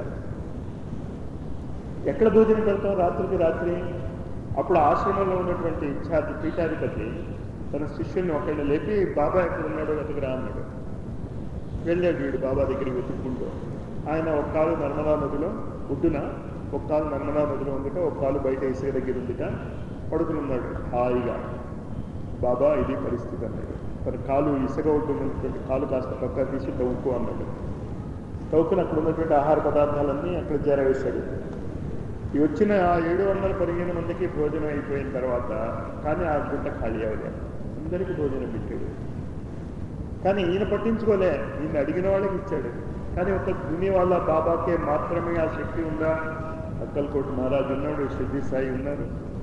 ఎక్కడ భోజనం పెడతాం రాత్రికి రాత్రి అప్పుడు ఆశ్రమంలో ఉన్నటువంటి ఇన్ఛార్జ్ పీఠాధిపతి తన శిష్యుల్ని ఒకళ్ళని లేపి బాబా ఎక్కడ ఉన్నాడో వెతకరా అన్నాడు వెళ్ళాడు వీడు బాబా దగ్గరికి వెతుక్కుంటూ ఆయన ఒక కాలు నర్మదా నదిలో ఒడ్డున ఒక కాలు నర్మదా నదిలో ఉందిట ఒక కాలు బయట వేసే దగ్గర ఉందిట పడుకుని ఉన్నాడు హాయిగా బాబా ఇది పరిస్థితి అన్నాడు మరి కాలు ఇసుక ఉన్నటువంటి కాలు కాస్త పక్క తీసి తవ్వుకో అన్నాడు తవ్వుకుని అక్కడ ఉన్నటువంటి ఆహార పదార్థాలన్నీ అక్కడ చేరవేశాడు ఈ వచ్చిన ఆ ఏడు వందల పదిహేను మందికి భోజనం అయిపోయిన తర్వాత కానీ ఆ గుంట ఖాళీ అవ్వలేదు అందరికీ భోజనం పెట్టాడు కానీ ఈయన పట్టించుకోలే ఈయన అడిగిన వాళ్ళకి ఇచ్చాడు కానీ ఒక దుని వాళ్ళ బాబాకే మాత్రమే ఆ శక్తి ఉందా అక్కల్కోటి మహారాజు ఉన్నాడు సిద్ధి సాయి ఉన్నారు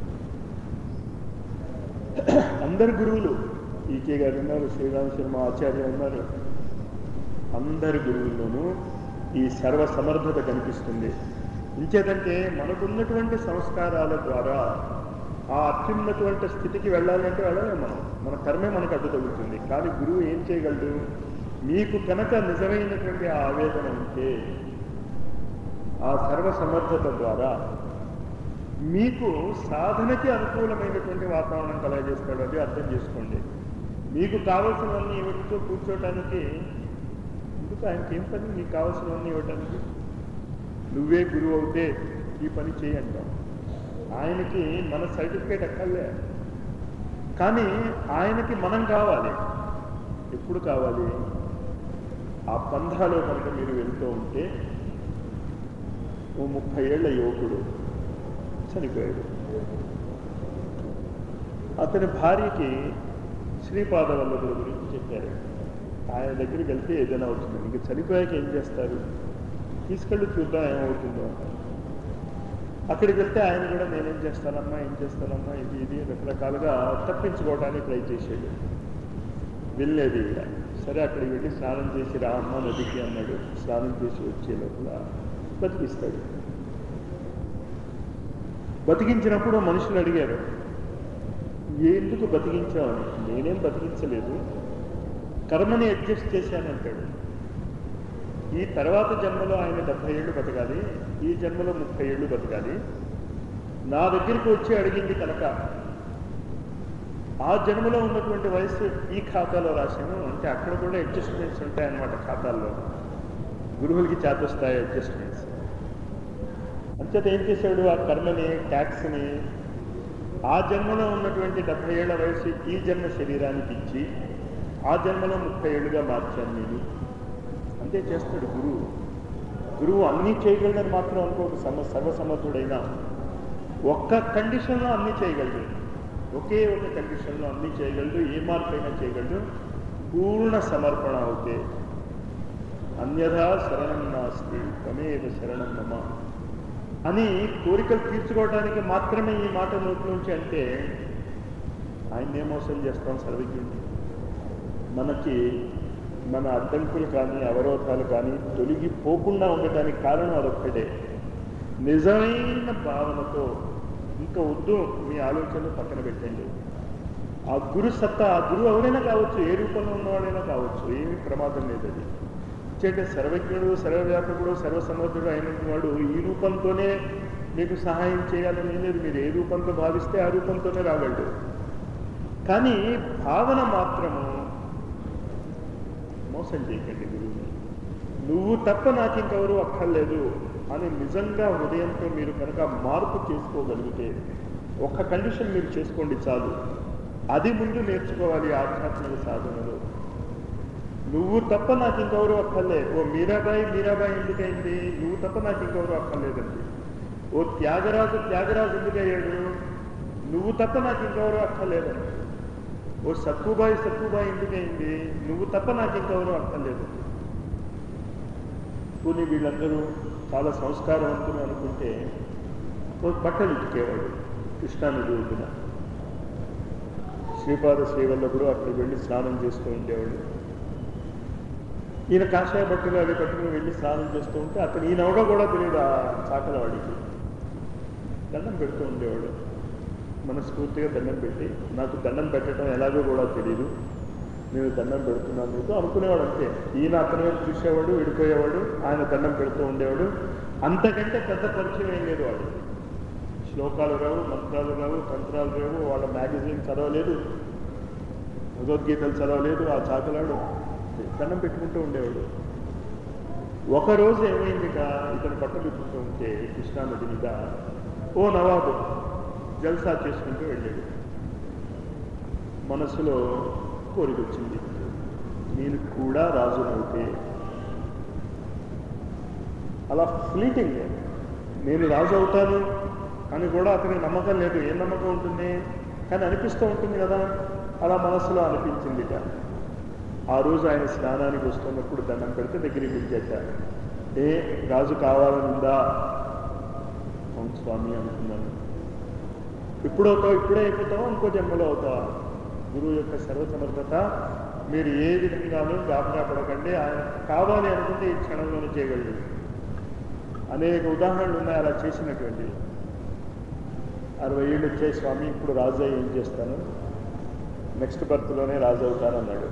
అందరు గురువులు ఈకే గారు ఉన్నారు శ్రీరామ శర్మ ఆచార్య ఉన్నారు అందరి గురువుల్లోనూ ఈ సర్వ సమర్థత కనిపిస్తుంది ఇంచేదంటే మనకున్నటువంటి సంస్కారాల ద్వారా ఆ అత్యున్నటువంటి స్థితికి వెళ్ళాలంటే వెళ్ళలేము మనం మన కర్మే మనకు అడ్డు తగులుతుంది కానీ గురువు ఏం చేయగలడు మీకు కనుక నిజమైనటువంటి ఆ ఆవేదన ఉంటే ఆ సర్వ సమర్థత ద్వారా మీకు సాధనకి అనుకూలమైనటువంటి వాతావరణం కలగజేస్తాడు అది అర్థం చేసుకోండి మీకు కావలసినవన్నీ ఇవ్వడంతో కూర్చోటానికి ఎందుకు ఆయనకి ఏం పని నీకు కావాల్సినవన్నీ ఇవ్వటానికి నువ్వే గురువు అవుతే ఈ పని చేయంటాం ఆయనకి మన సర్టిఫికేట్ అక్కర్లే కానీ ఆయనకి మనం కావాలి ఎప్పుడు కావాలి ఆ పంధాలో కనుక మీరు వెళ్తూ ఉంటే ఓ ముప్పై ఏళ్ల యువకుడు చనిపోయాడు అతని భార్యకి శ్రీపాద వల్లభుల గురించి చెప్పారు ఆయన దగ్గరికి వెళ్తే ఏదైనా అవుతుంది ఇంక చనిపోయాక ఏం చేస్తారు తీసుకెళ్ళి చూద్దాం ఏమవుతుందో అక్కడికి వెళ్తే ఆయన కూడా నేనేం చేస్తానమ్మా ఏం చేస్తానమ్మా ఇది ఇది రకరకాలుగా తప్పించుకోవడానికి ట్రై చేశాడు వెళ్ళేది ఈవిడ సరే అక్కడికి వెళ్ళి స్నానం చేసి రా అమ్మ నదికి అన్నాడు స్నానం చేసి వచ్చే లోపల బతికిస్తాడు బతికించినప్పుడు మనుషులు అడిగారు ఎందుకు బతికించామని నేనేం బతికించలేదు కర్మని అడ్జస్ట్ చేశానంటాడు ఈ తర్వాత జన్మలో ఆయన డెబ్బై ఏళ్ళు బతకాలి ఈ జన్మలో ముప్పై ఏళ్ళు బతకాలి నా దగ్గరికి వచ్చి అడిగింది కనుక ఆ జన్మలో ఉన్నటువంటి వయసు ఈ ఖాతాలో రాశాను అంటే అక్కడ కూడా అడ్జస్ట్మెంట్స్ ఉంటాయన్నమాట ఖాతాల్లో గురువులకి చేతొస్తాయి అడ్జస్ట్మెంట్స్ అంచేత ఏం చేశాడు ఆ కర్మని ట్యాక్స్ని ఆ జన్మలో ఉన్నటువంటి డెబ్బై ఏళ్ల వయసు ఈ జన్మ శరీరానికి ఇచ్చి ఆ జన్మలో ముప్పై ఏళ్ళుగా మార్చాను నేను అంతే చేస్తాడు గురువు గురువు అన్నీ చేయగలడని మాత్రం అనుకోక సమ సర్వసమర్థుడైనా ఒక్క కండిషన్లో అన్నీ చేయగలడు ఒకే ఒక కండిషన్లో అన్నీ చేయగలడు ఏ మార్పైనా చేయగలడు పూర్ణ సమర్పణ అవుతే అన్యథా శరణం నాస్తి త్వమేవ శరణం మమ అని కోరికలు తీర్చుకోవడానికి మాత్రమే ఈ మాట నోటి నుంచి అంటే ఆయన్నే మోసం చేస్తాం సర్వజ్ఞుడిని మనకి మన అడ్డంకులు కానీ అవరోధాలు కానీ తొలగిపోకుండా ఉండటానికి కారణం అదొక్కటే నిజమైన భావనతో ఇంకా వద్దు మీ ఆలోచనలు పక్కన పెట్టండి ఆ గురు సత్తా ఆ గురువు ఎవరైనా కావచ్చు ఏ రూపంలో ఉన్నవాడైనా కావచ్చు ఏమీ ప్రమాదం లేదు అది అంటే సర్వజ్ఞుడు సర్వవ్యాపకుడు సర్వసమర్థుడు అయినటువంటి వాడు ఈ రూపంతోనే మీకు సహాయం చేయాలని ఏం లేదు మీరు ఏ రూపంతో భావిస్తే ఆ రూపంతోనే రాగలడు కానీ భావన మాత్రము మోసం చేయకండి గురువుని నువ్వు తప్ప నాకు ఇంకెవరు అక్కర్లేదు అని నిజంగా హృదయంతో మీరు కనుక మార్పు చేసుకోగలిగితే ఒక్క కండిషన్ మీరు చేసుకోండి చాలు అది ముందు నేర్చుకోవాలి ఆధ్యాత్మిక సాధనలో నువ్వు తప్ప నాకు ఇంకెవరు అక్కర్లే ఓ మీరాబాయి మీరాబాయి ఎందుకైంది నువ్వు తప్ప నాకు ఇంకెవరు అక్కర్లేదండి ఓ త్యాగరాజు త్యాగరాజు ఎందుకయ్యాడు నువ్వు తప్ప నాకు ఇంకెవరు అక్కర్లేదండి ఓ సక్కుబాయి సక్కుబాయి ఎందుకైంది నువ్వు తప్ప నాకు ఇంకెవరు అక్కర్లేదు పోనీ వీళ్ళందరూ చాలా సంస్కారవంతులు అనుకుంటే ఓ బట్టలు ఉతికేవాడు కృష్ణానది ఒడ్డున శ్రీపాద శ్రీవల్లభుడు అక్కడికి వెళ్ళి స్నానం చేస్తూ ఉండేవాడు ఈయన కాషాయ బట్టలు అవి కట్టుకుని వెళ్ళి స్నానం చేస్తూ ఉంటే అతను ఈయన ఎవడో కూడా తెలియదు ఆ చాకలవాడికి దండం పెడుతూ ఉండేవాడు మనస్ఫూర్తిగా దండం పెట్టి నాకు దండం పెట్టడం ఎలాగో కూడా తెలియదు నేను దండం పెడుతున్నాను మీకు అనుకునేవాడు అంతే ఈయన అతని వైపు చూసేవాడు విడిపోయేవాడు ఆయన దండం పెడుతూ ఉండేవాడు అంతకంటే పెద్ద పరిచయం ఏం లేదు వాడు శ్లోకాలు రావు మంత్రాలు రావు తంత్రాలు రావు వాళ్ళ మ్యాగజైన్ చదవలేదు భగవద్గీతలు చదవలేదు ఆ చాకలాడు దండం పెట్టుకుంటూ ఉండేవాడు ఒకరోజు ఏమైందిట ఇతను బట్టలు ఇప్పుతూ ఉంటే కృష్ణానది మీద ఓ నవాబు జల్సా చేసుకుంటూ వెళ్ళాడు మనసులో కోరిక వచ్చింది నేను కూడా రాజునవుతే అలా ఫ్లీటింగ్ నేను రాజు అవుతాను అని కూడా అతనికి నమ్మకం లేదు ఏం నమ్మకం ఉంటుంది కానీ అనిపిస్తూ ఉంటుంది కదా అలా మనసులో అనిపించిందిట ఆ రోజు ఆయన స్నానానికి వస్తున్నప్పుడు దండం పెడితే దగ్గరికి పిలిచేట ఏ రాజు కావాలని ఉందా అవును స్వామి అనుకున్నాను ఇప్పుడు అవుతావు ఇప్పుడే అయిపోతావా ఇంకో జన్మలో అవుతావా గురువు యొక్క సర్వసమర్థత మీరు ఏ విధంగానూ గాబరాపడకండి ఆయన కావాలి అనుకుంటే ఈ క్షణంలోనే చేయగలరు అనేక ఉదాహరణలు ఉన్నాయి అలా చేసినటువంటి అరవై ఏళ్ళు వచ్చే స్వామి ఇప్పుడు రాజు అయ్యి ఏం చేస్తాను నెక్స్ట్ బర్త్లోనే రాజు అవుతాను అన్నాడు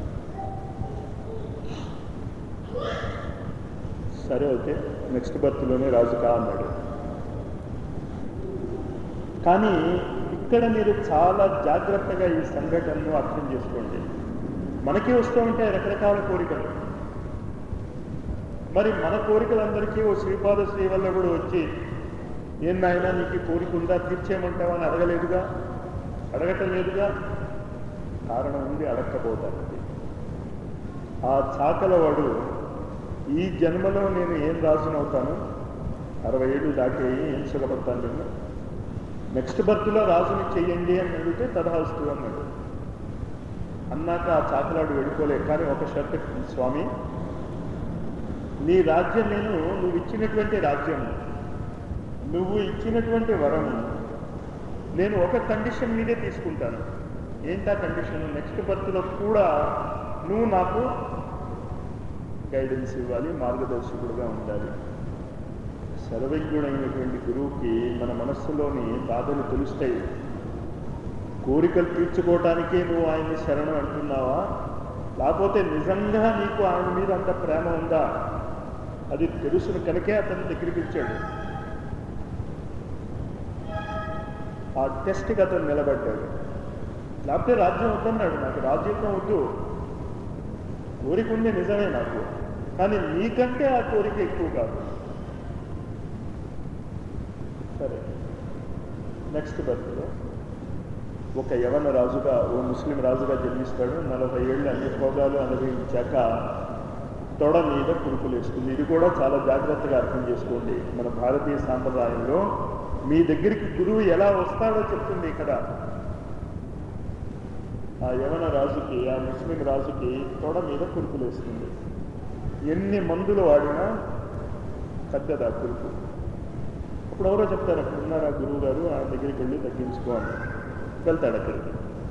సరే ఓకే నెక్స్ట్ బర్త్లోనే రాజు కా అన్నాడు కానీ ఇక్కడ మీరు చాలా జాగ్రత్తగా ఈ సంఘటనను అర్థం చేసుకోండి మనకి వస్తూ ఉంటాయి రకరకాల కోరికలు మరి మన కోరికలందరికీ ఓ శ్రీపాద శ్రీవల్లభుడు వచ్చి ఏం నాయనా నీకు ఈ కోరిక ఉందా తీర్చేయమంటావా అని అడగలేదుగా అడగటం లేదుగా కారణం ఉంది అడగకపోతానికి ఆ చాకలవాడు ఈ జన్మలో నేను ఏం రాజునవుతాను అరవై ఏళ్ళు దాటి ఏం సుఖపడతాను నేను నెక్స్ట్ బర్త్లో రాజుని చెయ్యండి అని అడిగితే తదహాస్తు అన్నాడు అన్నాక ఆ చాకలాడు వెళ్ళిపోలే కానీ ఒక షర్ట్ స్వామి నీ రాజ్యం నేను నువ్వు ఇచ్చినటువంటి రాజ్యం నువ్వు ఇచ్చినటువంటి వరం నేను ఒక కండిషన్ మీదే తీసుకుంటాను ఏంటా కండిషన్ నెక్స్ట్ బర్త్లో కూడా నువ్వు నాకు గైడెన్స్ ఇవ్వాలి మార్గదర్శకుడుగా ఉండాలి సర్వజ్ఞుడైనటువంటి గురువుకి మన మనస్సులోని బాధలు తెలుస్తాయి కోరికలు తీర్చుకోవటానికే నువ్వు ఆయన్ని శరణం అంటున్నావా లేకపోతే నిజంగా నీకు ఆయన మీద అంత ప్రేమ ఉందా అది తెలుసును కనుకే అతని దగ్గరికి ఇచ్చాడు ఆ టెస్ట్కి అతను నిలబడ్డాడు లేకపోతే రాజ్యం వద్దన్నాడు నాకు రాజ్యం వద్దు కోరిక ఉంది నిజమే నాకు కానీ నీకంటే ఆ కోరిక ఎక్కువ కాదు సరే నెక్స్ట్ బర్త్లో ఒక యవన రాజుగా ఓ ముస్లిం రాజుగా జన్మిస్తాడు నలభై ఏళ్ళు అన్ని భోగాలు అనుభవించాక తొడ మీద కురుకులు వేస్తుంది ఇది కూడా చాలా జాగ్రత్తగా అర్థం చేసుకోండి మన భారతీయ సాంప్రదాయంలో మీ దగ్గరికి గురువు ఎలా వస్తాడో చెప్తుంది ఇక్కడ ఆ యవన రాజుకి ఆ ముస్లిం రాజుకి తొడ మీద కురుకులు వేస్తుంది ఎన్ని మందులు వాడినా తగ్గదు ఆ కురుకు అప్పుడు ఎవరో చెప్తారు అక్కడ ఉన్నారా గురువు గారు ఆయన దగ్గరికి వెళ్ళి తగ్గించుకో అని వెళ్తాడు అక్కడికి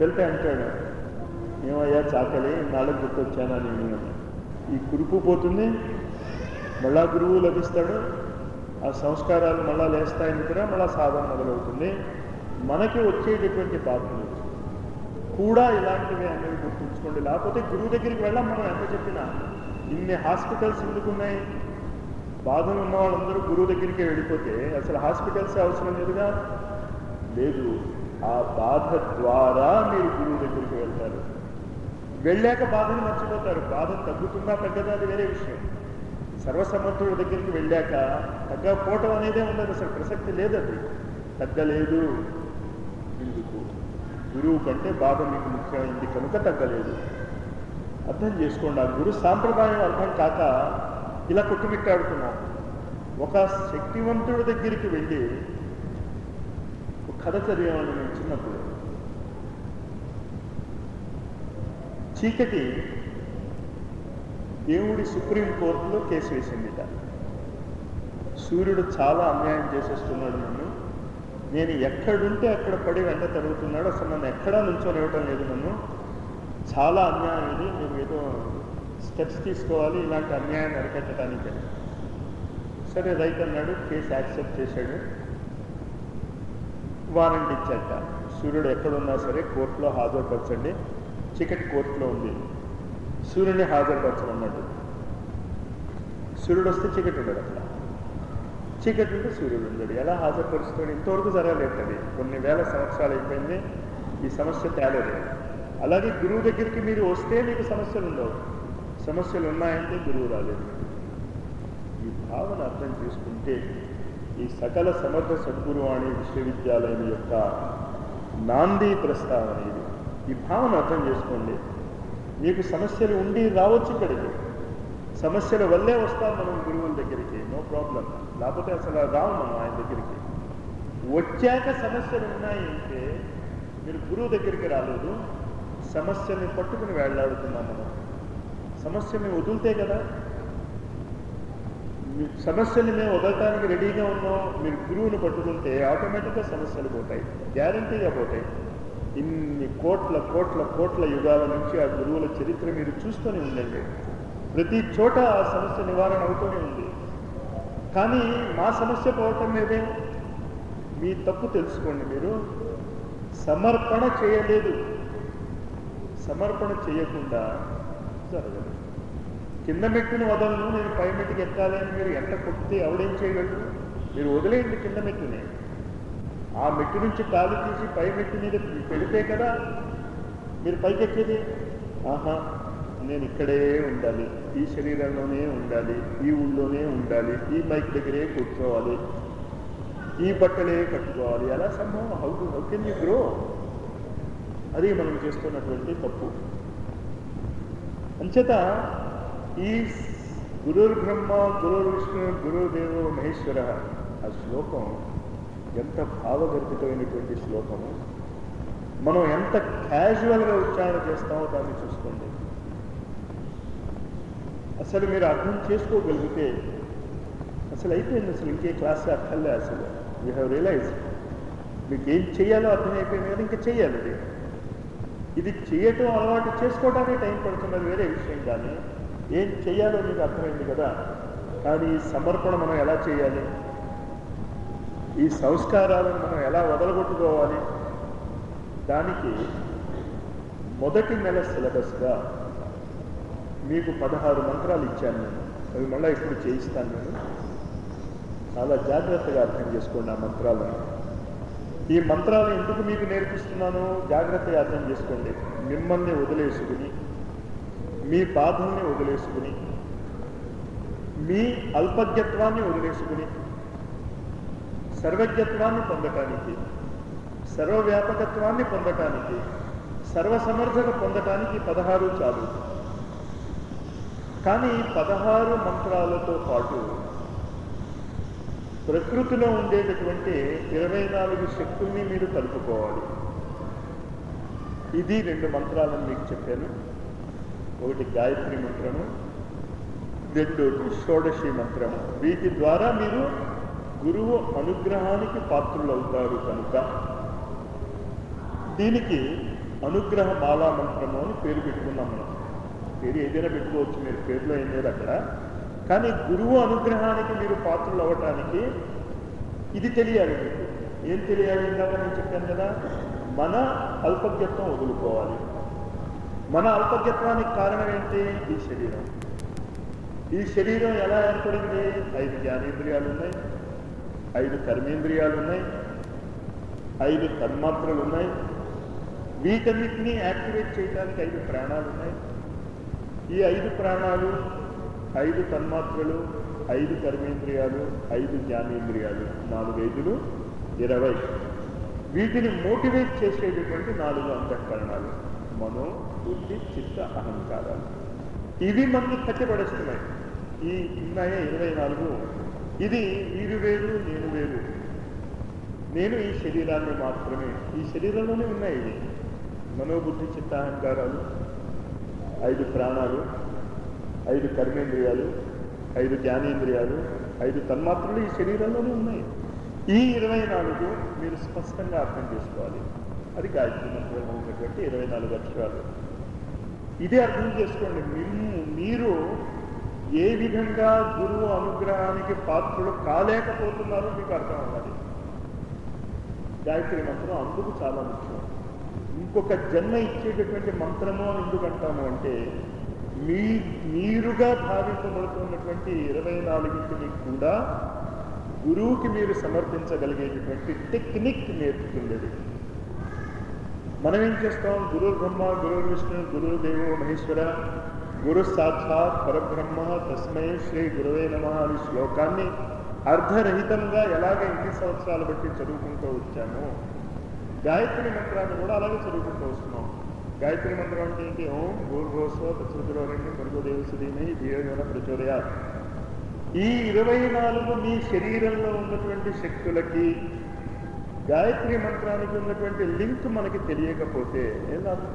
వెళ్తే అంటాడు ఏమయ్యా చాకలి నాలుగు గుర్తొచ్చానా నేను అని. ఈ కురుపు పోతుంది మళ్ళా గురువు లభిస్తాడు ఆ సంస్కారాలు మళ్ళా లేస్తాయి నిద్ర మళ్ళా సాధన మొదలవుతుంది మనకి వచ్చేటటువంటి బాధలు కూడా ఇలాంటివి అనేవి గుర్తుంచుకోండి లేకపోతే గురువు దగ్గరికి వెళ్ళాం మనం ఎంత చెప్పినా ఇన్ని హాస్పిటల్స్ ఎందుకు ఉన్నాయి బాధలు ఉన్న వాళ్ళందరూ గురువు దగ్గరికి వెళ్ళిపోతే అసలు హాస్పిటల్స్ అవసరం లేదుగా లేదు ఆ బాధ ద్వారా మీరు గురువు దగ్గరికి వెళ్తారు వెళ్ళాక బాధను మర్చిపోతారు బాధ తగ్గుతుందా తగ్గదా అది వేరే విషయం సర్వసమర్థుడి దగ్గరికి వెళ్ళాక తగ్గకపోవటం అనేదే ఉండదు అసలు ప్రసక్తి లేదు అది తగ్గలేదు ఎందుకు గురువు కంటే బాధ మీకు ముఖ్యమైంది కనుక తగ్గలేదు అర్థం చేసుకోండి ఆ గురు సాంప్రదాయం అర్థం కాక ఇలా కొట్టుమిట్టాడుతున్నాం ఒక శక్తివంతుడి దగ్గరికి వెళ్ళి ఒక కథ చదివాను నేను చిన్నప్పుడు చీకటి దేవుడి సుప్రీం కోర్టులో కేసు వేసిందిట సూర్యుడు చాలా అన్యాయం చేసేస్తున్నాడు నన్ను నేను ఎక్కడుంటే అక్కడ పడి వెంట తరుగుతున్నాడు అసలు నన్ను ఎక్కడా నుంచోనివ్వటం లేదు నన్ను చాలా అన్యాయం ఇది నేను ఏదో స్టెప్స్ తీసుకోవాలి ఇలాంటి అన్యాయాన్ని అరికట్టడానికి సరే రైట్ అన్నాడు కేసు యాక్సెప్ట్ చేశాడు వారెంట్ ఇచ్చాక సూర్యుడు ఎక్కడున్నా సరే కోర్టులో హాజరుపరచండి చీకటి కోర్టులో ఉంది సూర్యుడిని హాజరుపరచమన్నాడు సూర్యుడు వస్తే చీకటి ఉండడు అక్కడ చీకటి ఉంటే సూర్యుడు ఉండడు ఎలా హాజరుపరుస్తాడు ఇంతవరకు జరగలేదు అది కొన్ని వేల సంవత్సరాలు అయిపోయింది ఈ సమస్య తేలేదు అలాగే గురువు దగ్గరికి మీరు వస్తే మీకు సమస్యలు ఉండవు సమస్యలు ఉన్నాయంటే గురువు రాలేదు ఈ భావన అర్థం చేసుకుంటే ఈ సకల సమర్థ సద్గురువాణి విశ్వవిద్యాలయం యొక్క నాంది ప్రస్తావన ఇది ఈ భావన అర్థం చేసుకోండి మీకు సమస్యలు ఉండి రావచ్చు ఇక్కడికి సమస్యల వల్లే వస్తాం మనం గురువుల దగ్గరికి నో ప్రాబ్లం లేకపోతే అసలు రావు మనం ఆయన దగ్గరికి వచ్చాక సమస్యలు ఉన్నాయి అంటే మీరు గురువు దగ్గరికి రాలేదు సమస్యల్ని పట్టుకుని వేళ్లాడుతున్నాం మనం సమస్యల్ని వదిలితే కదా మీ సమస్యల్ని మేము వదలటానికి రెడీగా ఉన్నాం మీరు గురువుని పట్టుకుంటే ఆటోమేటిక్గా సమస్యలు పోతాయి గ్యారంటీగా పోతాయి ఇన్ని కోట్ల కోట్ల కోట్ల యుగాల నుంచి ఆ గురువుల చరిత్ర మీరు చూస్తూనే ఉండండి ప్రతి చోట ఆ సమస్య నివారణ అవుతూనే ఉంది కానీ మా సమస్య పోవటం లేదే మీ తప్పు తెలుసుకోండి మీరు సమర్పణ చేయలేదు సమర్పణ చేయకుండా జరగదు కింద మెట్టుని వదలను నేను పై మెట్టుకి ఎక్కాలి అని మీరు ఎంత కొట్టి ఎవడేం చేయగలరు మీరు వదిలేయండి కింద మెట్టుని ఆ మెట్టు నుంచి కాలు తీసి పై మెట్టు మీద పెడితే కదా మీరు పైకెక్కేది ఆహా నేను ఇక్కడే ఉండాలి ఈ శరీరంలోనే ఉండాలి ఈ ఊళ్ళోనే ఉండాలి ఈ మైక్ దగ్గరే కూర్చోవాలి ఈ బట్టలే కట్టుకోవాలి ఎలా సంభవం how how can you grow అది మనం చేస్తున్నటువంటి తప్పు అంచేత ఈ గురుర్ బ్రహ్మ గురుర్ విష్ణు గురుదేవో మహేశ్వర ఆ శ్లోకం ఎంత భావగర్భితమైనటువంటి శ్లోకము మనం ఎంత క్యాజువల్గా ఉచ్చారణ చేస్తామో దాన్ని చూసుకోండి అసలు మీరు అర్థం చేసుకోగలిగితే అసలు అయిపోయింది అసలు ఇంకే క్లాస్ అక్కర్లే అసలు యూ హ్యావ్ రియలైజ్ మీకు ఏం చేయాలో అర్థమైపోయింది కదా ఇంకా చెయ్యాలి ఇది ఇది చేయటం అలవాటు చేసుకోవడానికి టైం పడుతున్నది వేరే విషయం కానీ ఏం చేయాలో మీకు అర్థమైంది కదా కానీ ఈ సమర్పణ మనం ఎలా చేయాలి ఈ సంస్కారాలను మనం ఎలా వదలగొట్టుకోవాలి దానికి మొదటి నెల సిలబస్గా మీకు పదహారు మంత్రాలు ఇచ్చాను నేను అవి మళ్ళీ ఇప్పుడు చేయిస్తాను నేను చాలా జాగ్రత్తగా అర్థం చేసుకోండి ఆ మంత్రాలను ఈ మంత్రాలు ఎందుకు మీకు నేర్పిస్తున్నానో జాగ్రత్తగా అర్థం చేసుకోండి మిమ్మల్ని వదిలేసుకుని మీ బాధల్ని వదిలేసుకుని మీ అల్పజ్ఞత్వాన్ని వదిలేసుకుని సర్వజ్ఞత్వాన్ని పొందటానికి సర్వవ్యాపకత్వాన్ని పొందటానికి సర్వసమర్థత పొందటానికి పదహారు చాలు కానీ పదహారు మంత్రాలతో పాటు ప్రకృతిలో ఉండేటటువంటి ఇరవై నాలుగు శక్తుల్ని మీరు కలుపుకోవాలి ఇది రెండు మంత్రాలను మీకు చెప్పాను ఒకటి గాయత్రి మంత్రము రెండోటి షోడశి మంత్రము వీటి ద్వారా మీరు గురువు అనుగ్రహానికి పాత్రులు అవుతారు కనుక దీనికి అనుగ్రహ మాలా మంత్రము అని పేరు పెట్టుకున్నాం మనం పేరు ఏదైనా పెట్టుకోవచ్చు మీరు పేరులో ఏం లేదు అక్కడ కానీ గురువు అనుగ్రహానికి మీరు పాత్రలు అవ్వటానికి ఇది తెలియాలి మీకు ఏం తెలియాలి ఇందాక నేను చెప్పాను కదా మన అల్పజ్ఞత్వం వదులుకోవాలి మన అల్పజ్ఞత్వానికి కారణం ఏంటి ఈ శరీరం ఈ శరీరం ఎలా ఏర్పడింది ఐదు జ్ఞానేంద్రియాలు ఉన్నాయి ఐదు కర్మేంద్రియాలు ఉన్నాయి ఐదు తన్మాత్రలు ఉన్నాయి వీటన్నిటినీ యాక్టివేట్ చేయడానికి ఐదు ప్రాణాలు ఉన్నాయి ఈ ఐదు ప్రాణాలు ఐదు తన్మాత్రలు ఐదు కర్మేంద్రియాలు ఐదు జ్ఞానేంద్రియాలు నాలుగు ఐదులు ఇరవై వీటిని మోటివేట్ చేసేటటువంటి నాలుగు అంతఃకరణాలు మనో బుద్ధి చిత్త అహంకారాలు ఇవి మనల్ని కట్టిపడేస్తున్నాయి ఈ ఉన్నాయే ఇరవై నాలుగు ఇది వీరు వేరు నేను వేరు నేను ఈ శరీరాన్ని మాత్రమే ఈ శరీరంలోనే ఉన్నాయి ఇవి మనోబుద్ధి చిత్త అహంకారాలు ఐదు ప్రాణాలు ఐదు కర్మేంద్రియాలు ఐదు జ్ఞానేంద్రియాలు ఐదు తన్మాత్రలు ఈ శరీరంలోనే ఉన్నాయి ఈ ఇరవై నాలుగు మీరు స్పష్టంగా అర్థం చేసుకోవాలి అది గాయత్రి మంత్రంలో ఉన్నటువంటి ఇరవై నాలుగు అక్షరాలు ఇదే అర్థం చేసుకోండి మీరు మీరు ఏ విధంగా గురువు అనుగ్రహానికి పాత్రలు కాలేకపోతున్నారో మీకు అర్థం అవ్వాలి గాయత్రి మంత్రం అందుకు చాలా ముఖ్యం ఇంకొక జన్మ ఇచ్చేటటువంటి మంత్రము అని ఎందుకు అంటాము అంటే మీ మీరుగా భావించబడుతున్నటువంటి ఇరవై నాలుగింటిని కూడా గురువుకి మీరు సమర్పించగలిగేటటువంటి టెక్నిక్ నేర్పుతుంది మనం ఏం చేస్తాం గురు బ్రహ్మ గురు విష్ణు గురు దేవో మహేశ్వర గురు సాక్షాత్ పరబ్రహ్మ తస్మై శ్రీ గురువే నమ అనే శ్లోకాన్ని అర్ధరహితంగా ఎలాగ ఇన్ని సంవత్సరాలు బట్టి చదువుకుంటూ వచ్చామో గాయత్రి మంత్రాన్ని కూడా అలాగే చదువుకుంటూ వస్తున్నాం గాయత్రి మంత్రం అంటే ఏంటి ఓం భూర్భోస్వ తత్సృతిలోరండి మరుగుదేవసుదీని ధీరజన ప్రచోదయ ఈ ఇరవై నాలుగు మీ శరీరంలో ఉన్నటువంటి శక్తులకి గాయత్రి మంత్రానికి ఉన్నటువంటి లింక్ మనకి తెలియకపోతే ఏం లాభం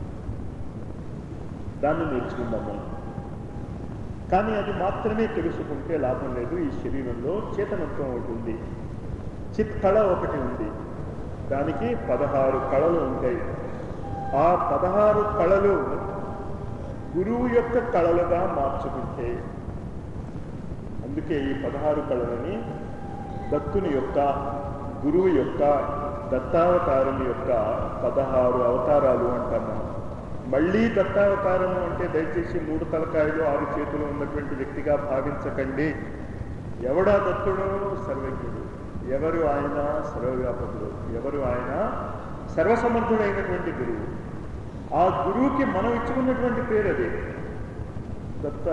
దాన్ని నేర్చుకుందాం మనం కానీ అది మాత్రమే తెలుసుకుంటే లాభం లేదు ఈ శరీరంలో చేతనత్వం ఒకటి ఉంది చిత్ కళ ఒకటి ఉంది దానికి పదహారు కళలు ఉంటాయి ఆ పదహారు కళలు గురువు యొక్క కళలుగా మార్చుకుంటే అందుకే ఈ పదహారు కళలని దత్తుని యొక్క గురువు యొక్క దత్తావతారం యొక్క పదహారు అవతారాలు అంటాం మనం మళ్ళీ దత్తావతారము అంటే దయచేసి మూడు తలకాయలు ఆరు చేతులు ఉన్నటువంటి వ్యక్తిగా భావించకండి ఎవడా దత్తుడు సర్వజ్ఞుడు ఎవరు ఆయన సర్వవ్యాపకుడు ఎవరు ఆయన సర్వసమర్థుడైనటువంటి గురువు ఆ గురువుకి మనం ఇచ్చుకున్నటువంటి పేరు అది దత్త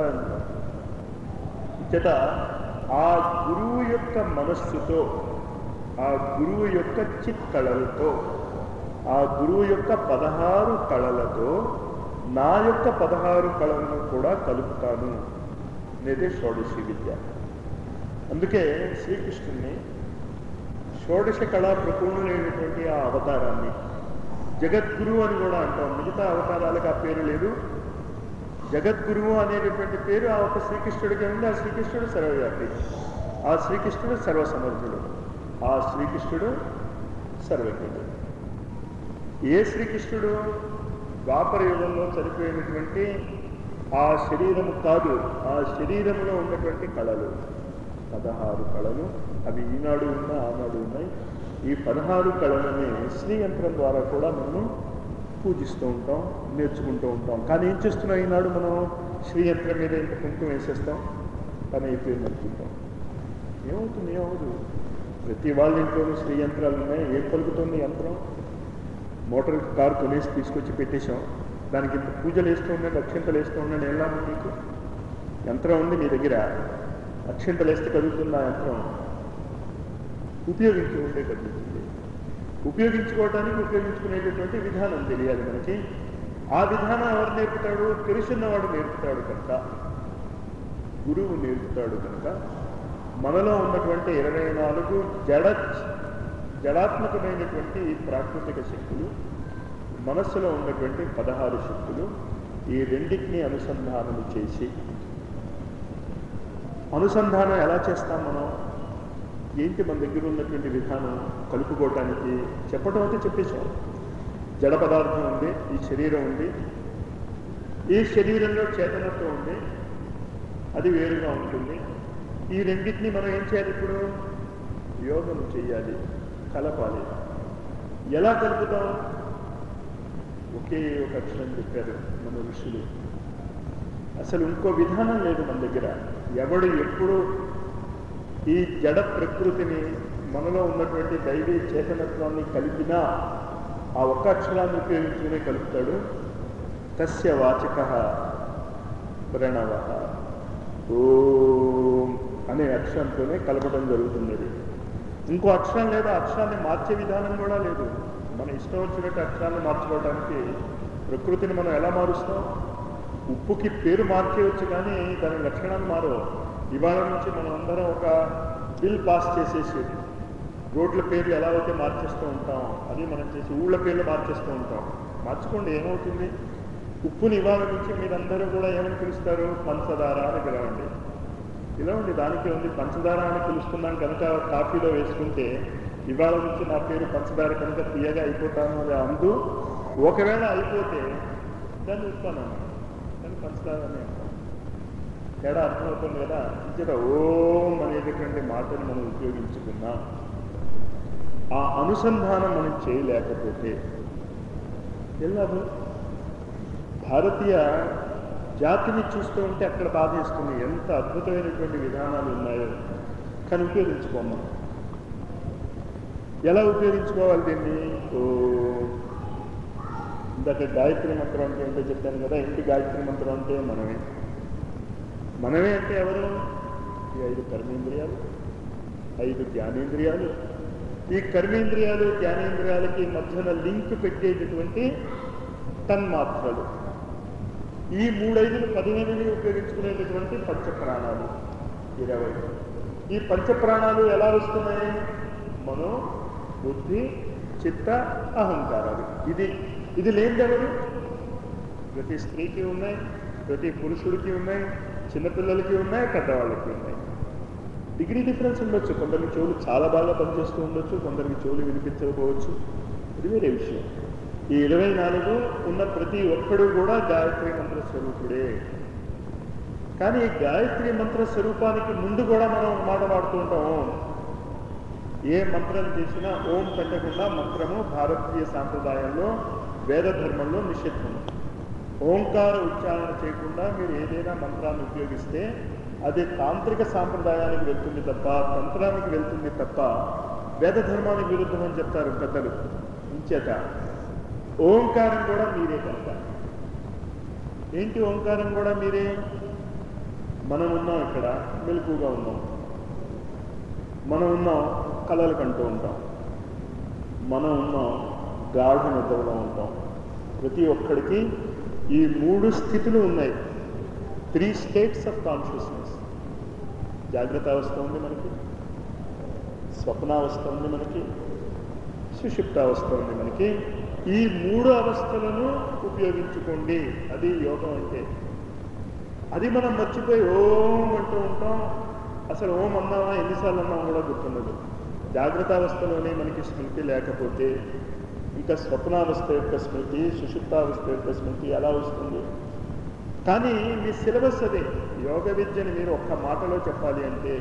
చేత ఆ గురువు యొక్క మనస్సుతో ఆ గురువు యొక్క చిత్ కళలతో ఆ గురువు యొక్క పదహారు కళలతో నా యొక్క పదహారు కళలను కూడా కలుపుతాను అనేదే షోడశి విద్య అందుకే శ్రీకృష్ణుని షోడశ కళా ప్రపూర్ణులైనటువంటి ఆ అవతారాన్ని జగద్గురు అని కూడా అంటాం మిగతా అవతారాలకు ఆ పేరు లేదు జగద్గురువు అనేటటువంటి పేరు ఆ ఒక శ్రీకృష్ణుడికి ఉంది ఆ శ్రీకృష్ణుడు సర్వవ్యాపి ఆ శ్రీకృష్ణుడు సర్వసమర్థుడు ఆ శ్రీకృష్ణుడు సర్వజ్ఞుడు ఏ శ్రీకృష్ణుడు ద్వాపర యుగంలో చనిపోయినటువంటి ఆ శరీరము కాదు ఆ శరీరంలో ఉన్నటువంటి కళలు పదహారు కళలు అవి ఈనాడు ఉన్నా ఆనాడు ఉన్నాయి ఈ పదహారు కళలని శ్రీయంత్రం ద్వారా కూడా మనం పూజిస్తూ ఉంటాం నేర్చుకుంటూ ఉంటాం కానీ ఏం చేస్తున్నాం ఈనాడు మనం శ్రీయంత్రం మీద ఇంత కుంకుమ వేసేస్తాం కానీ అయిపోయింది అనుకుంటాం ఏమవుతుంది ఏమవుదు ప్రతి వాళ్ళ ఇంట్లోనూ శ్రీయంత్రాలు ఉన్నాయి ఏం పలుకుతుంది యంత్రం మోటార్ కారు కొనేసి తీసుకొచ్చి పెట్టేశాం దానికి ఇంత పూజలు వేస్తూ ఉండండి అక్షంతలు వేస్తూ ఉండండి ఎలా ఉంది మీకు యంత్రం ఉంది మీ దగ్గర అక్షంతలు వేస్తే కదులుతుంది ఆ యంత్రం ఉపయోగించి ఉంటే కదులుతుంది ఉపయోగించుకోవడానికి ఉపయోగించుకునేటటువంటి విధానం తెలియాలి మనకి ఆ విధానం ఎవరు నేర్పుతాడు తెలుసున్నవాడు నేర్పుతాడు కనుక గురువు నేర్పుతాడు కనుక మనలో ఉన్నటువంటి ఇరవై నాలుగు జడ జడాత్మకమైనటువంటి ఈ ప్రాకృతిక శక్తులు మనస్సులో ఉన్నటువంటి పదహారు శక్తులు ఈ రెండింటిని అనుసంధానం చేసి అనుసంధానం ఎలా చేస్తాం మనం ఏంటి మన దగ్గర ఉన్నటువంటి విధానం కలుపుకోవటానికి చెప్పడం అయితే చెప్పేశాం జడ పదార్థం ఉంది ఈ శరీరం ఉంది ఈ శరీరంలో చేతనత్వం ఉంది అది వేరుగా ఉంటుంది ఈ రెండింటిని మనం ఏం చేయాలి ఇప్పుడు యోగం చేయాలి కలపాలి ఎలా కలుపుతాం ఒకే ఒక అక్షరం చెప్పారు మన ఋషులు అసలు ఇంకో విధానం లేదు మన దగ్గర ఎవడు ఎప్పుడు ఈ జడ ప్రకృతిని మనలో ఉన్నటువంటి దైవీ చేతనత్వాన్ని కలిపినా ఆ ఒక్క అక్షరాన్ని ఉపయోగించుకునే కలుపుతాడు తస్య వాచక ప్రణవ ఓం అనే అక్షరంతోనే కలపడం జరుగుతుంది అది ఇంకో అక్షరం లేదా అక్షరాన్ని మార్చే విధానం కూడా లేదు మన ఇష్టం వచ్చినట్టు అక్షరాన్ని మార్చుకోవడానికి ప్రకృతిని మనం ఎలా మారుస్తాం ఉప్పుకి పేరు మార్చేయవచ్చు కానీ దాని లక్షణాలు మారవు ఇవాళ నుంచి మనం అందరం ఒక బిల్ పాస్ చేసేసి రోడ్ల పేర్లు ఎలా అయితే మార్చేస్తూ ఉంటాం అది మనం చేసి ఊళ్ళ పేర్లు మార్చేస్తూ ఉంటాం మార్చుకోండి ఏమవుతుంది ఉప్పుని ఇవాళ నుంచి మీరందరూ కూడా ఏమని పిలుస్తారు పంచదార అని పిలవండి పిలవండి దానికి ఉంది పంచదార అని పిలుస్తున్నాం కనుక కాఫీలో వేసుకుంటే ఇవాళ నుంచి నా పేరు పంచదార కనుక తీయగా అయిపోతాను అది అందు ఒకవేళ అయిపోతే దాన్ని ఉత్పన్నం దాన్ని పంచదార అని అంటాం తేడా అర్థమవుతుంది కదా ఇక్కడ ఓం అనేటటువంటి మాటను మనం ఉపయోగించుకున్నా ఆ అనుసంధానం మనం చేయలేకపోతే ఎలాగో భారతీయ జాతిని చూస్తూ ఉంటే అక్కడ బాధేస్తుంది ఎంత అద్భుతమైనటువంటి విధానాలు ఉన్నాయో కానీ ఉపయోగించుకోమా ఎలా ఉపయోగించుకోవాలి దీన్ని ఓ ఇందాక గాయత్రి మంత్రం అంటే ఏంటో చెప్పాను కదా ఇంటి గాయత్రి మంత్రం అంటే మనమే మనమే అంటే ఎవరు ఈ ఐదు కర్మేంద్రియాలు ఐదు జ్ఞానేంద్రియాలు ఈ కర్మేంద్రియాలు జ్ఞానేంద్రియాలకి మధ్యన లింక్ పెట్టేటటువంటి తన్మాత్రలు ఈ మూడైదులు పదిహేనుని ఉపయోగించుకునేటటువంటి పంచప్రాణాలు ఇరవై ఈ పంచప్రాణాలు ఎలా వస్తున్నాయి మనో బుద్ధి చిత్త అహంకారాలు ఇది ఇది లేనిదెవరు ప్రతి స్త్రీకి ఉన్నాయి ప్రతి పురుషుడికి ఉన్నాయి చిన్నపిల్లలకి ఉన్నాయి పెద్దవాళ్ళకి ఉన్నాయి డిగ్రీ డిఫరెన్స్ ఉండొచ్చు కొందరికి చెవులు చాలా బాగా పనిచేస్తూ ఉండొచ్చు కొందరికి చెవులు వినిపించకపోవచ్చు ఇది వేరే విషయం ఈ ఇరవై నాలుగు ఉన్న ప్రతి ఒక్కడు కూడా గాయత్రి మంత్ర స్వరూపుడే కానీ ఈ గాయత్రి మంత్ర స్వరూపానికి ముందు కూడా మనం ఒక మాట వాడుతూ ఉంటాం ఓం ఏ మంత్రం చేసినా ఓం పెట్టకుండా మంత్రము భారతీయ సాంప్రదాయంలో వేద ధర్మంలో నిషిద్ధం ఓంకార ఉచ్చారణ చేయకుండా మీరు ఏదైనా మంత్రాన్ని ఉపయోగిస్తే అది తాంత్రిక సాంప్రదాయానికి వెళ్తుంది తప్ప తంత్రానికి వెళ్తుంది తప్ప వేద ధర్మానికి విరుద్ధం అని చెప్తారు పెద్దలు ఇంచేత ఓంకారం కూడా మీరే కనుక ఏంటి ఓంకారం కూడా మీరే మనం ఉన్నాం ఇక్కడ మెలకుగా ఉన్నాం మనం ఉన్నాం కళలు కంటూ ఉంటాం మనం ఉన్నాం గాఢ నిద్రలో ఉంటాం ప్రతి ఒక్కడికి ఈ మూడు స్థితులు ఉన్నాయి త్రీ స్టేట్స్ ఆఫ్ కాన్షియస్నెస్ జాగ్రత్త అవస్థ ఉంది మనకి స్వప్నావస్థ ఉంది మనకి సుషుప్తావస్థ ఉంది మనకి ఈ మూడు అవస్థలను ఉపయోగించుకోండి అది యోగం అంటే అది మనం మర్చిపోయి ఓం అంటూ ఉంటాం అసలు ఓం అన్నామా ఎన్నిసార్లు అన్నామా కూడా గుర్తుండదు జాగ్రత్త అవస్థలోనే మనకి స్మృతి లేకపోతే ఇంకా స్వప్నావస్థ యొక్క స్మృతి సుషుప్తావస్థ యొక్క స్మృతి ఎలా వస్తుంది కానీ మీ సిలబస్ అదే యోగ విద్యని మీరు ఒక్క మాటలో చెప్పాలి అంటే